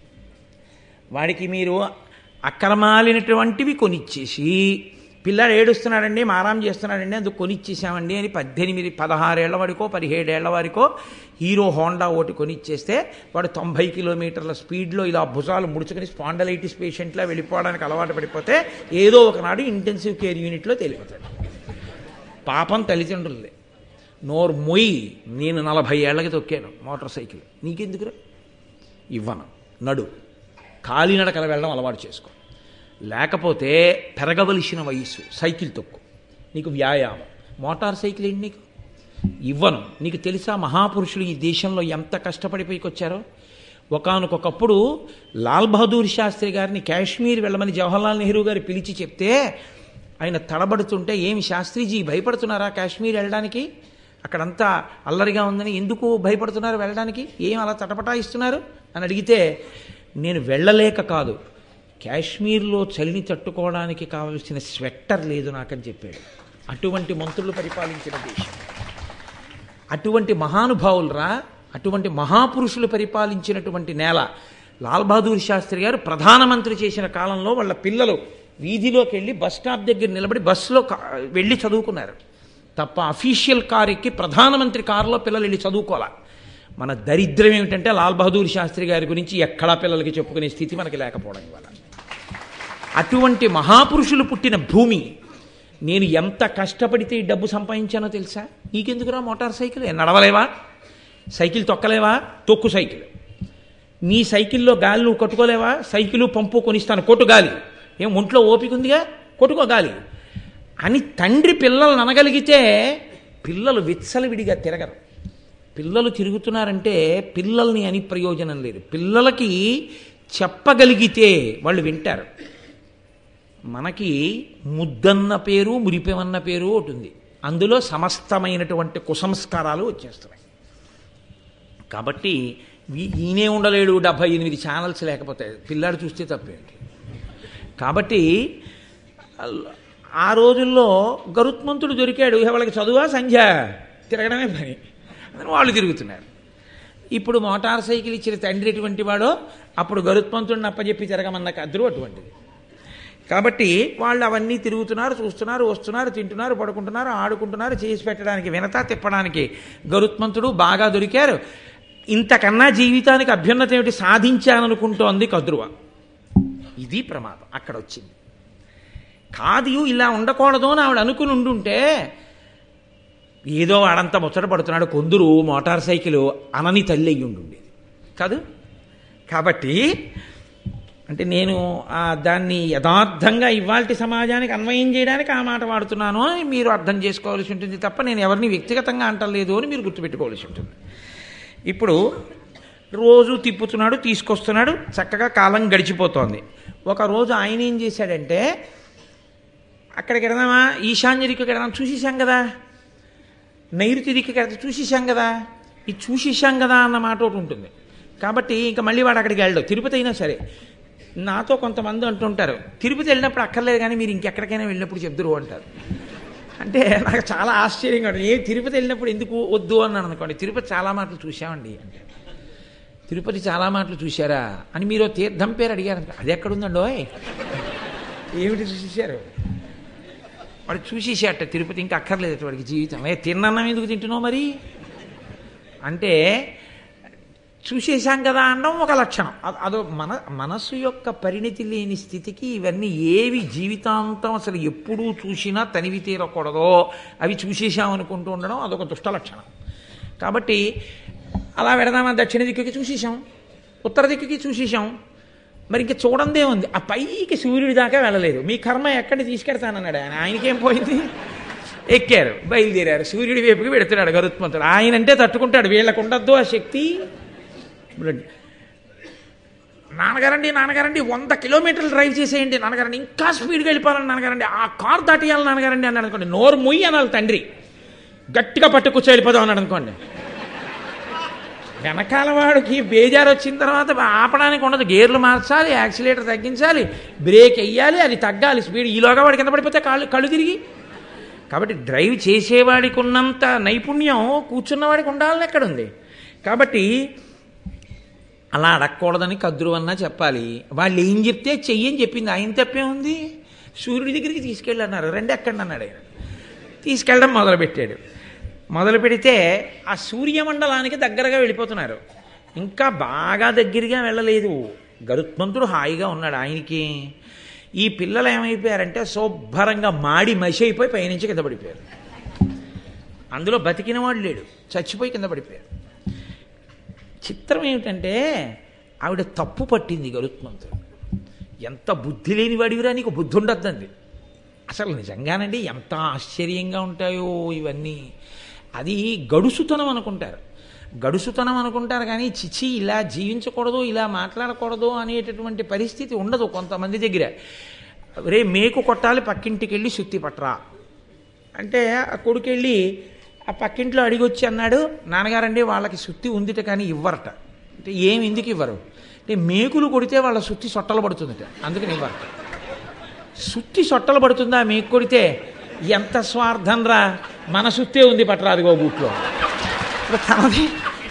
వాడికి మీరు అక్రమాలినటువంటివి కొనిచ్చేసి పిల్లాడు ఏడుస్తున్నాడండి మారాం చేస్తున్నాడండి అందుకు కొనిచ్చేసామండి అని పద్దెనిమిది పదహారేళ్ల వాడికో పదిహేడేళ్ల వారికో హీరో హోండా ఒకటి కొనిచ్చేస్తే వాడు తొంభై కిలోమీటర్ల స్పీడ్లో ఇలా భుజాలు ముడుచుకొని స్పాండలైటిస్ పేషెంట్లా వెళ్ళిపోవడానికి అలవాటు పడిపోతే ఏదో ఒకనాడు ఇంటెన్సివ్ కేర్ యూనిట్లో తేలిపోతాడు పాపం తల్లిదండ్రులదే నోరు మొయ్యి నేను నలభై ఏళ్ళకి తొక్కాను మోటార్ సైకిల్ నీకెందుకురా ఇవ్వను నడు కాలినడకల వెళ్ళడం అలవాటు చేసుకో లేకపోతే పెరగవలసిన వయస్సు సైకిల్ తొక్కు నీకు వ్యాయామం మోటార్ సైకిల్ ఏంటి నీకు ఇవ్వను నీకు తెలుసా మహాపురుషులు ఈ దేశంలో ఎంత కష్టపడిపోయికొచ్చారో ఒకానొకప్పుడు లాల్ బహదూర్ శాస్త్రి గారిని కాశ్మీర్ వెళ్ళమని జవహర్లాల్ నెహ్రూ గారు పిలిచి చెప్తే ఆయన తడబడుతుంటే ఏమి శాస్త్రిజీ భయపడుతున్నారా కాశ్మీర్ వెళ్ళడానికి అక్కడంతా అల్లరిగా ఉందని ఎందుకు భయపడుతున్నారు వెళ్ళడానికి ఏం అలా తటపటాయిస్తున్నారు అని అడిగితే నేను వెళ్ళలేక కాదు కాశ్మీర్లో చలిని తట్టుకోవడానికి కావలసిన స్వెట్టర్ లేదు నాకని చెప్పాడు అటువంటి మంత్రులు పరిపాలించిన దేశం అటువంటి మహానుభావులరా అటువంటి మహాపురుషులు పరిపాలించినటువంటి నేల లాల్ బహదూర్ శాస్త్రి గారు ప్రధానమంత్రి చేసిన కాలంలో వాళ్ళ పిల్లలు వీధిలోకి వెళ్ళి బస్ స్టాప్ దగ్గర నిలబడి బస్సులో కా- వెళ్ళి చదువుకున్నారు తప్ప అఫీషియల్ కార్ ఎక్కి ప్రధానమంత్రి కారులో పిల్లలు వెళ్ళి చదువుకోవాలా మన దరిద్రం ఏమిటంటే లాల్ బహదూర్ శాస్త్రి గారి గురించి ఎక్కడా పిల్లలకి చెప్పుకునే స్థితి మనకి లేకపోవడం ఇవాళ అటువంటి మహాపురుషులు పుట్టిన భూమి నేను ఎంత కష్టపడితే ఈ డబ్బు సంపాదించానో తెలుసా నీకెందుకురా మోటార్ సైకిల్ ఏ నడవలేవా సైకిల్ తొక్కలేవా తొక్కు సైకిల్ నీ సైకిల్లో గాలి నువ్వు కొట్టుకోలేవా సైకిలు పంపు కొనిస్తాను కొట్టు గాలి ఏం ఒంట్లో ఓపిక ఉందిగా కొట్టుకో గాలి అని తండ్రి పిల్లల్ని అనగలిగితే పిల్లలు విచ్చలవిడిగా తిరగరు పిల్లలు తిరుగుతున్నారంటే పిల్లల్ని అని ప్రయోజనం లేదు పిల్లలకి చెప్పగలిగితే వాళ్ళు వింటారు మనకి ముద్దన్న పేరు మురిపెమన్న పేరు ఒకటి ఉంది అందులో సమస్తమైనటువంటి కుసంస్కారాలు వచ్చేస్తున్నాయి కాబట్టి ఈ- ఈయనే ఉండలేడు డెబ్భై ఎనిమిది ఛానల్స్ లేకపోతే పిల్లాడు చూస్తే తప్పేంటి కాబట్టి అల్- ఆ రోజుల్లో గరుత్మంతుడు దొరికాడు ఇక వాళ్ళకి చదువా సంధ్య తిరగడమే పని అని వాళ్ళు తిరుగుతున్నారు ఇప్పుడు మోటార్ సైకిల్ ఇచ్చిన తండ్రి ఎటువంటి వాడో అప్పుడు గరుత్మంతుడిని అప్పచెప్పి తిరగమన్న కద్రు అటువంటిది కాబట్టి వాళ్ళు అవన్నీ తిరుగుతున్నారు చూస్తున్నారు వస్తున్నారు తింటున్నారు పడుకుంటున్నారు ఆడుకుంటున్నారు చేసి పెట్టడానికి వినత తిప్పడానికి గరుత్మంతుడు బాగా దొరికారు ఇంతకన్నా జీవితానికి అభ్యున్నత ఏమిటి సాధించాననుకుంటోంది కద్రువ ఇది ప్రమాదం అక్కడ వచ్చింది కాదు ఇలా ఉండకూడదు అని ఆవిడ అనుకుని ఉండుంటే ఏదో వాడంతా ముచ్చట పడుతున్నాడు కొందరు మోటార్ సైకిల్ అనని తల్లి అయ్యి ఉండుండేది కాదు కాబట్టి అంటే నేను ఆ దాన్ని యథార్థంగా ఇవాల్టి సమాజానికి అన్వయం చేయడానికి ఆ మాట వాడుతున్నాను అని మీరు అర్థం చేసుకోవాల్సి ఉంటుంది తప్ప నేను ఎవరిని వ్యక్తిగతంగా అంటలేదు అని మీరు గుర్తుపెట్టుకోవాల్సి ఉంటుంది ఇప్పుడు రోజు తిప్పుతున్నాడు తీసుకొస్తున్నాడు చక్కగా కాలం గడిచిపోతోంది ఒక రోజు ఆయన ఏం చేశాడంటే అక్కడికి వెడదామా ఈశాన్య దిక్కుకి వెడదాం చూసేసాం కదా నైరుతి దిక్కుకి వెళ్తే చూసేసాం కదా ఇది చూసేసాం కదా అన్న మాట ఒకటి ఉంటుంది కాబట్టి ఇంకా మళ్ళీ వాడు అక్కడికి వెళ్ళడు తిరుపతి అయినా సరే నాతో కొంతమంది అంటుంటారు తిరుపతి వెళ్ళినప్పుడు అక్కర్లేదు కానీ మీరు ఇంకెక్కడికైనా వెళ్ళినప్పుడు చెప్దురు అంటారు అంటే నాకు చాలా ఆశ్చర్యంగా ఉంటుంది ఏ తిరుపతి వెళ్ళినప్పుడు ఎందుకు వద్దు అన్నాను అనుకోండి తిరుపతి చాలా మాటలు చూసామండి అంటే తిరుపతి చాలా మాటలు చూశారా అని మీరు తీర్థం పేరు అడిగారు అనుకో, అది ఎక్కడుందండో ఏమిటి చూసేశారు వాడు చూసేసాట తిరుపతి ఇంకా అక్కర్లేదు వాడికి జీవితం ఏ తిన్నన్నం ఎందుకు తింటున్నావు మరి అంటే చూసేశాం కదా అనడం ఒక లక్షణం అ- అదో మన మనస్సు యొక్క పరిణితి లేని స్థితికి ఇవన్నీ ఏవి జీవితాంతం అసలు ఎప్పుడూ చూసినా తనివి తీరకూడదో అవి చూసేశాం అనుకుంటూ ఉండడం అదొక దుష్ట లక్షణం కాబట్టి అలా వెడదామా దక్షిణ దిక్కుకి చూసేశాం ఉత్తర దిక్కుకి చూసేశాం మరి ఇంక చూడందే ఉంది ఆ పైకి సూర్యుడి దాకా వెళ్ళలేదు మీ కర్మ ఎక్కడికి తీసుకెడతానన్నాడు ఆయన ఆయనకేం పోయింది ఎక్కారు బయలుదేరారు సూర్యుడి వైపుకి పెడుతున్నాడు గరుత్మంతుడు ఆయన అంటే తట్టుకుంటాడు వీళ్ళకు ఉండద్దు ఆ శక్తి ఇప్పుడు నాన్నగారండి నాన్నగారండి వంద కిలోమీటర్లు డ్రైవ్ చేసేయండి నాన్నగారండి ఇంకా స్పీడ్గా వెళ్ళిపోవాలని నాన్నగారండి ఆ కార్ దాటియాలి నాన్నగారండి అన్నాడు అనుకోండి నోరు మొయ్యి అనాలి తండ్రి గట్టిగా పట్టు కూర్చో వెళ్ళిపోదాం అన్నాడు అనుకోండి వెనకాల వాడికి బేజారు వచ్చిన తర్వాత ఆపడానికి ఉండదు గేర్లు మార్చాలి యాక్సిలేటర్ తగ్గించాలి బ్రేక్ వెయ్యాలి అది తగ్గాలి స్పీడ్ ఈలోగా వాడి కింద పడిపోతే కాళ్ళు కళ్ళు తిరిగి కాబట్టి డ్రైవ్ చేసేవాడికి ఉన్నంత నైపుణ్యం కూర్చున్నవాడికి ఉండాలని ఎక్కడుంది కాబట్టి అలా అడగకూడదని కద్రు అన్నా చెప్పాలి వాళ్ళు ఏం చెప్తే చెయ్యని చెప్పింది ఆయన తప్పే ఉంది సూర్యుడి దగ్గరికి తీసుకెళ్ళి అన్నారు రెండు ఎక్కండి అన్నాడు ఆయన తీసుకెళ్ళడం మొదలుపెట్టాడు మొదలు పెడితే ఆ సూర్యమండలానికి దగ్గరగా వెళ్ళిపోతున్నారు ఇంకా బాగా దగ్గరగా వెళ్ళలేదు గరుత్మంతుడు హాయిగా ఉన్నాడు ఆయనకి ఈ పిల్లలు ఏమైపోయారంటే శుభ్రంగా మాడి మసి అయిపోయి పైనుంచి కింద పడిపోయారు అందులో బతికిన వాడు లేడు చచ్చిపోయి కింద పడిపోయారు చిత్రం ఏమిటంటే ఆవిడ తప్పు పట్టింది గరుత్మంతుడు ఎంత బుద్ధి లేని వాడివిరా నీకు బుద్ధి ఉండద్దండి అసలు నిజంగానండి ఎంత ఆశ్చర్యంగా ఉంటాయో ఇవన్నీ అది గడుసుతనం అనుకుంటారు గడుసుతనం అనుకుంటారు కానీ చిచి ఇలా జీవించకూడదు ఇలా మాట్లాడకూడదు అనేటటువంటి పరిస్థితి ఉండదు కొంతమంది దగ్గర రే మేకు కొట్టాలి పక్కింటికి వెళ్ళి సుత్తి పట్టరా అంటే ఆ కొడుకు వెళ్ళి ఆ పక్కింట్లో అడిగి వచ్చి అన్నాడు నాన్నగారండి వాళ్ళకి సుత్తి ఉందిట కానీ ఇవ్వరట అంటే ఏం ఎందుకు ఇవ్వరు అంటే మేకులు కొడితే వాళ్ళ సుత్తి సొట్టలు పడుతుందట అందుకని ఇవ్వరట సుత్తి సొట్టలు పడుతుందా మేకు కొడితే ఎంత స్వార్థం రా మన సుత్తే ఉంది పట్టరాదుగో బూట్లో ఇప్పుడు తనది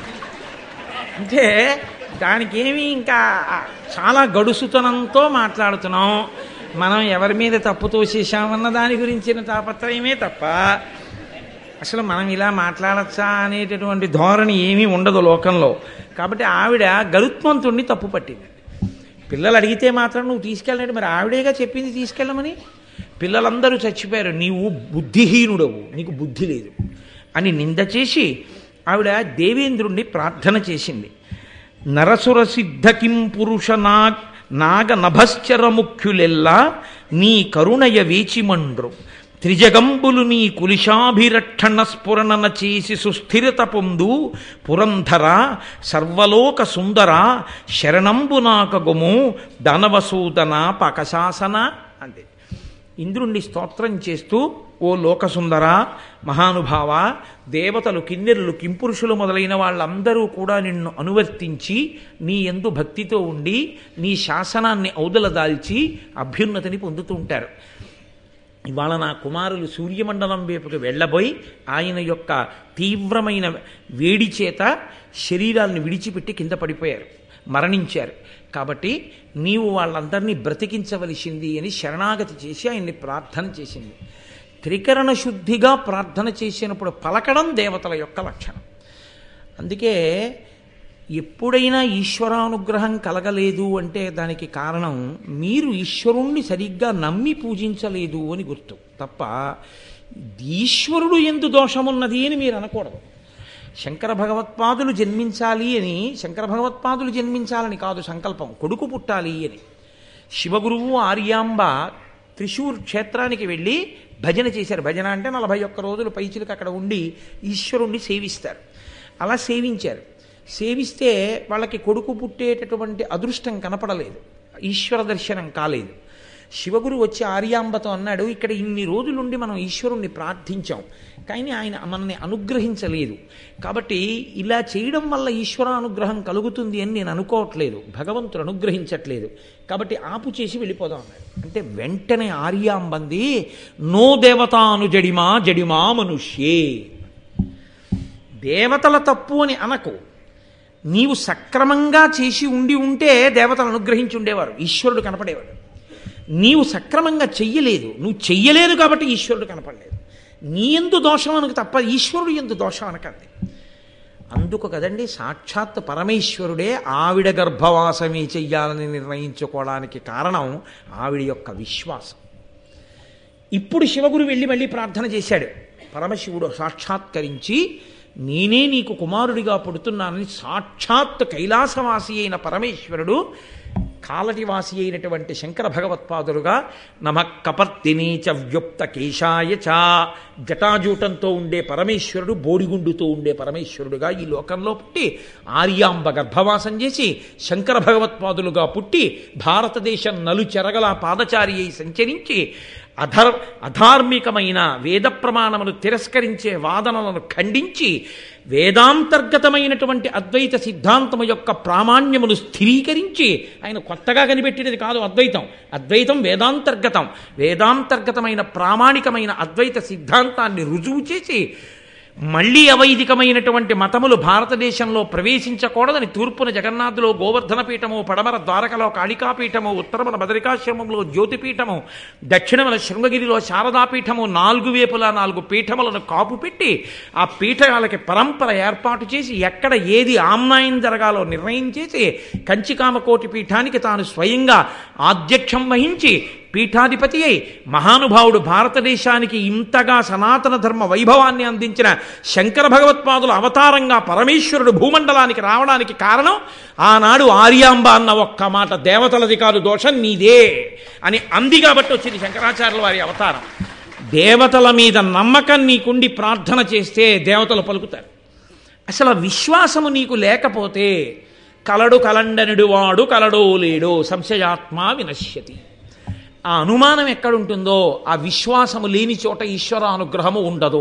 అంటే దానికి ఏమి ఇంకా చాలా గడుసుతనంతో మాట్లాడుతున్నాం మనం ఎవరి మీద తప్పు తోసేసామన్న దాని గురించిన తాపత్రయమే తప్ప అసలు మనం ఇలా మాట్లాడచ్చా అనేటటువంటి ధోరణి ఏమీ ఉండదు లోకంలో కాబట్టి ఆవిడ గరుత్మంతుణ్ణి తప్పు పట్టింది పిల్లలు అడిగితే మాత్రం నువ్వు తీసుకెళ్ళండి మరి ఆవిడేగా చెప్పింది తీసుకెళ్ళమని పిల్లలందరూ చచ్చిపోయారు నీవు బుద్ధిహీనుడవు నీకు బుద్ధి లేదు అని నింద చేసి ఆవిడ దేవేంద్రుణ్ణి ప్రార్థన చేసింది నరసుర సిద్ధకిం పురుష నాగ్ నాగ నభశ్చర ముఖ్యులెల్లా నీ కరుణయ వేచిమండ్రు త్రిజగంబులు నీ కులిశాభిరక్షణ స్ఫురణన చేసి సుస్థిరత పొందు పురంధర సర్వలోక సుందర శరణంబు నాకగుము దానవసూదన పకశాసన అంతే ఇంద్రుణ్ణి స్తోత్రం చేస్తూ ఓ లోకసుందర మహానుభావ దేవతలు కిన్నెరులు కింపురుషులు మొదలైన వాళ్ళందరూ కూడా నిన్ను అనువర్తించి నీ ఎందు భక్తితో ఉండి నీ శాసనాన్ని ఔదలదాల్చి అభ్యున్నతిని పొందుతూ ఉంటారు ఇవాళ నా కుమారులు సూర్యమండలం వైపుకి వెళ్ళబోయి ఆయన యొక్క తీవ్రమైన వేడి చేత శరీరాలను విడిచిపెట్టి కింద పడిపోయారు మరణించారు కాబట్టి నీవు వాళ్ళందరినీ బ్రతికించవలసింది అని శరణాగతి చేసి ఆయన్ని ప్రార్థన చేసింది త్రికరణ శుద్ధిగా ప్రార్థన చేసినప్పుడు పలకడం దేవతల యొక్క లక్షణం అందుకే ఎప్పుడైనా ఈశ్వరానుగ్రహం కలగలేదు అంటే దానికి కారణం మీరు ఈశ్వరుణ్ణి సరిగ్గా నమ్మి పూజించలేదు అని గుర్తు తప్ప ఈశ్వరుడు ఎందు దోషమున్నది అని మీరు అనకూడదు శంకర భగవత్పాదులు జన్మించాలి అని శంకర భగవత్పాదులు జన్మించాలని కాదు సంకల్పం కొడుకు పుట్టాలి అని శివగురువు ఆర్యాంబ త్రిశూర్ క్షేత్రానికి వెళ్ళి భజన చేశారు భజన అంటే నలభై ఒక్క రోజులు పైచిలకు అక్కడ ఉండి ఈశ్వరుణ్ణి సేవిస్తారు అలా సేవించారు సేవిస్తే వాళ్ళకి కొడుకు పుట్టేటటువంటి అదృష్టం కనపడలేదు ఈశ్వర దర్శనం కాలేదు శివగురు వచ్చి ఆర్యాంబతో అన్నాడు ఇక్కడ ఇన్ని రోజులుండి మనం ఈశ్వరుణ్ణి ప్రార్థించాం కానీ ఆయన మనల్ని అనుగ్రహించలేదు కాబట్టి ఇలా చేయడం వల్ల ఈశ్వర అనుగ్రహం కలుగుతుంది అని నేను అనుకోవట్లేదు భగవంతుడు అనుగ్రహించట్లేదు కాబట్టి ఆపు చేసి వెళ్ళిపోదాం అన్నాడు అంటే వెంటనే ఆర్యాంబంది నో దేవతాను జడిమా జడిమా మనుష్యే దేవతల తప్పు అని అనకు నీవు సక్రమంగా చేసి ఉండి ఉంటే దేవతలు అనుగ్రహించి ఉండేవారు ఈశ్వరుడు కనపడేవాడు నీవు సక్రమంగా చెయ్యలేదు నువ్వు చెయ్యలేదు కాబట్టి ఈశ్వరుడు కనపడలేదు నీ ఎందు దోషం అనకు తప్ప ఈశ్వరుడు ఎందు దోషం అనకండి అందుకు కదండి సాక్షాత్ పరమేశ్వరుడే ఆవిడ గర్భవాసమే చెయ్యాలని నిర్ణయించుకోవడానికి కారణం ఆవిడ యొక్క విశ్వాసం ఇప్పుడు శివగురు వెళ్ళి మళ్ళీ ప్రార్థన చేశాడు పరమశివుడు సాక్షాత్కరించి నేనే నీకు కుమారుడిగా పుడుతున్నానని సాక్షాత్ కైలాసవాసి అయిన పరమేశ్వరుడు కాలటివాసి అయినటువంటి శంకర భగవత్పాదులుగా నమ కపర్తిని చ వ్యుప్త కేశాయ చ జటాజూటంతో ఉండే పరమేశ్వరుడు బోడిగుండుతో ఉండే పరమేశ్వరుడుగా ఈ లోకంలో పుట్టి ఆర్యాంబ గర్భవాసం చేసి శంకర భగవత్పాదులుగా పుట్టి భారతదేశం నలుచెరగల పాదచారి అయి సంచరించి అధర్ అధార్మికమైన వేద ప్రమాణమును తిరస్కరించే వాదనలను ఖండించి వేదాంతర్గతమైనటువంటి అద్వైత సిద్ధాంతము యొక్క ప్రామాణ్యమును స్థిరీకరించి ఆయన కొత్తగా కనిపెట్టినది కాదు అద్వైతం అద్వైతం వేదాంతర్గతం వేదాంతర్గతమైన ప్రామాణికమైన అద్వైత సిద్ధాంతాన్ని రుజువు చేసి మళ్ళీ అవైదికమైనటువంటి మతములు భారతదేశంలో ప్రవేశించకూడదని తూర్పున జగన్నాథులో గోవర్ధన పీఠము పడమర ద్వారకలో కాళికాపీఠము ఉత్తరమున బదరికాశ్రమంలో జ్యోతిపీఠము దక్షిణమున శృంగగిరిలో శారదాపీఠము నాలుగు వేపులా నాలుగు పీఠములను కాపు పెట్టి ఆ పీఠాలకి పరంపర ఏర్పాటు చేసి ఎక్కడ ఏది ఆమ్నాయం జరగాలో నిర్ణయం చేసి కంచికామకోటి పీఠానికి తాను స్వయంగా ఆధ్యక్షం వహించి పీఠాధిపతి అయి మహానుభావుడు భారతదేశానికి ఇంతగా సనాతన ధర్మ వైభవాన్ని అందించిన శంకర భగవత్పాదుల అవతారంగా పరమేశ్వరుడు భూమండలానికి రావడానికి కారణం ఆనాడు ఆర్యాంబ అన్న ఒక్క మాట దేవతలది కాదు దోషం నీదే అని అంది కాబట్టి వచ్చింది శంకరాచార్యుల వారి అవతారం దేవతల మీద నమ్మకం నీకుండి ప్రార్థన చేస్తే దేవతలు పలుకుతారు అసలు ఆ విశ్వాసము నీకు లేకపోతే కలడు కలండనుడు వాడు కలడో లేడో సంశయాత్మ వినశ్యతి ఆ అనుమానం ఎక్కడుంటుందో ఆ విశ్వాసము లేని చోట ఈశ్వర అనుగ్రహము ఉండదు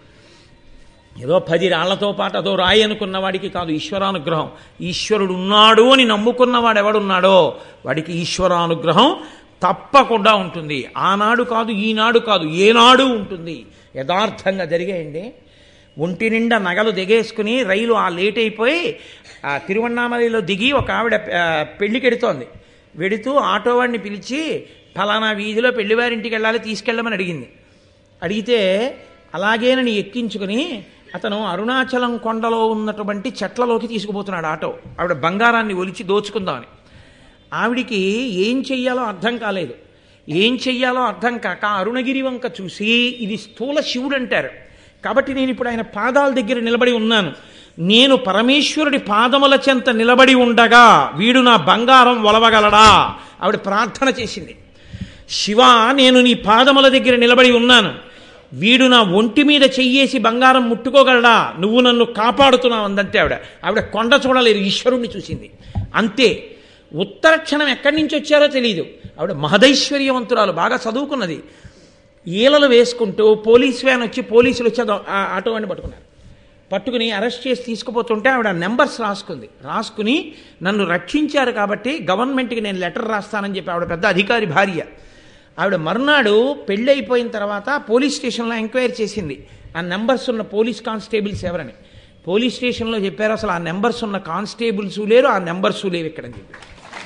ఏదో పది రాళ్లతో పాటు అదో రాయి అనుకున్న వాడికి కాదు ఈశ్వరానుగ్రహం ఈశ్వరుడు ఉన్నాడు అని నమ్ముకున్నవాడు ఎవడున్నాడో వాడికి ఈశ్వరానుగ్రహం తప్పకుండా ఉంటుంది ఆనాడు కాదు ఈనాడు కాదు ఏనాడు ఉంటుంది యథార్థంగా జరిగేయండి ఒంటి నిండా నగలు దిగేసుకుని రైలు ఆ లేట్ అయిపోయి ఆ తిరువണ്ണామలలో దిగి ఒక ఆవిడ ఆ, పెళ్లికి ఎడుతోంది వెడుతూ ఆటో వాడిని పిలిచి ఫలానా వీధిలో పెళ్లివారింటికి వెళ్ళాలి తీసుకెళ్ళమని అడిగింది అడిగితే అలాగేనని ఎక్కించుకుని అతను అరుణాచలం కొండలో ఉన్నటువంటి చెట్లలోకి తీసుకుపోతున్నాడు ఆటో ఆవిడ బంగారాన్ని ఒలిచి దోచుకుందామని ఆవిడికి ఏం చెయ్యాలో అర్థం కాలేదు ఏం చెయ్యాలో అర్థం కాక అరుణగిరి వంక చూసి ఇది స్థూల శివుడు అంటారు కాబట్టి నేను ఇప్పుడు ఆయన పాదాల దగ్గర నిలబడి ఉన్నాను నేను పరమేశ్వరుడి పాదముల చెంత నిలబడి ఉండగా వీడు నా బంగారం ఒలవగలడా ఆవిడ ప్రార్థన చేసింది శివ నేను నీ పాదముల దగ్గర నిలబడి ఉన్నాను వీడు నా ఒంటి మీద చెయ్యేసి బంగారం ముట్టుకోగలడా నువ్వు నన్ను కాపాడుతున్నావు అందంతే ఆవిడ ఆవిడ కొండ చూడలేదు ఈశ్వరుణ్ణి చూసింది అంతే ఉత్తర క్షణం ఎక్కడి నుంచి వచ్చారో తెలియదు ఆవిడ మహదైశ్వర్యవంతురాలు బాగా చదువుకున్నది ఈలలు వేసుకుంటూ పోలీస్ వ్యాన్ వచ్చి పోలీసులు వచ్చి అదో- ఆ ఆటో వాడిని పట్టుకున్నారు పట్టుకుని అరెస్ట్ చేసి తీసుకుపోతుంటే ఆవిడ నెంబర్స్ రాసుకుంది రాసుకుని నన్ను రక్షించారు కాబట్టి గవర్నమెంట్కి నేను లెటర్ రాస్తానని చెప్పి ఆవిడ పెద్ద అధికారి భార్య ఆవిడ మరునాడు పెళ్ళి అయిపోయిన తర్వాత పోలీస్ స్టేషన్లో ఎంక్వైరీ చేసింది ఆ నెంబర్స్ ఉన్న పోలీస్ కానిస్టేబుల్స్ ఎవరని పోలీస్ స్టేషన్లో చెప్పారు అసలు ఆ నెంబర్స్ ఉన్న కానిస్టేబుల్స్ లేరు ఆ నెంబర్స్ లేవు ఇక్కడని చెప్పి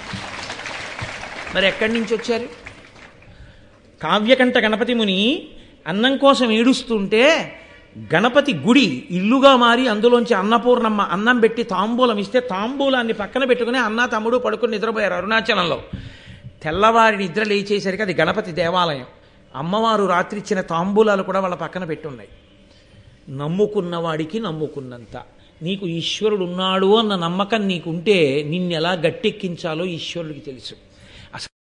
మరి ఎక్కడి నుంచి వచ్చారు కావ్యకంఠ గణపతి ముని అన్నం కోసం ఏడుస్తుంటే గణపతి గుడి ఇల్లుగా మారి అందులోంచి అన్నపూర్ణమ్మ అన్నం పెట్టి తాంబూలం ఇస్తే తాంబూలాన్ని పక్కన పెట్టుకుని అన్న తమ్ముడు పడుకుని నిద్రపోయారు అరుణాచలంలో తెల్లవారి నిద్ర లేచేసరికి అది గణపతి దేవాలయం అమ్మవారు రాత్రి ఇచ్చిన తాంబూలాలు కూడా వాళ్ళ పక్కన పెట్టున్నాయి నమ్ముకున్నవాడికి నమ్ముకున్నంత నీకు ఈశ్వరుడు ఉన్నాడు అన్న నమ్మకం నీకుంటే నిన్నెలా గట్టెక్కించాలో ఈశ్వరుడికి తెలుసు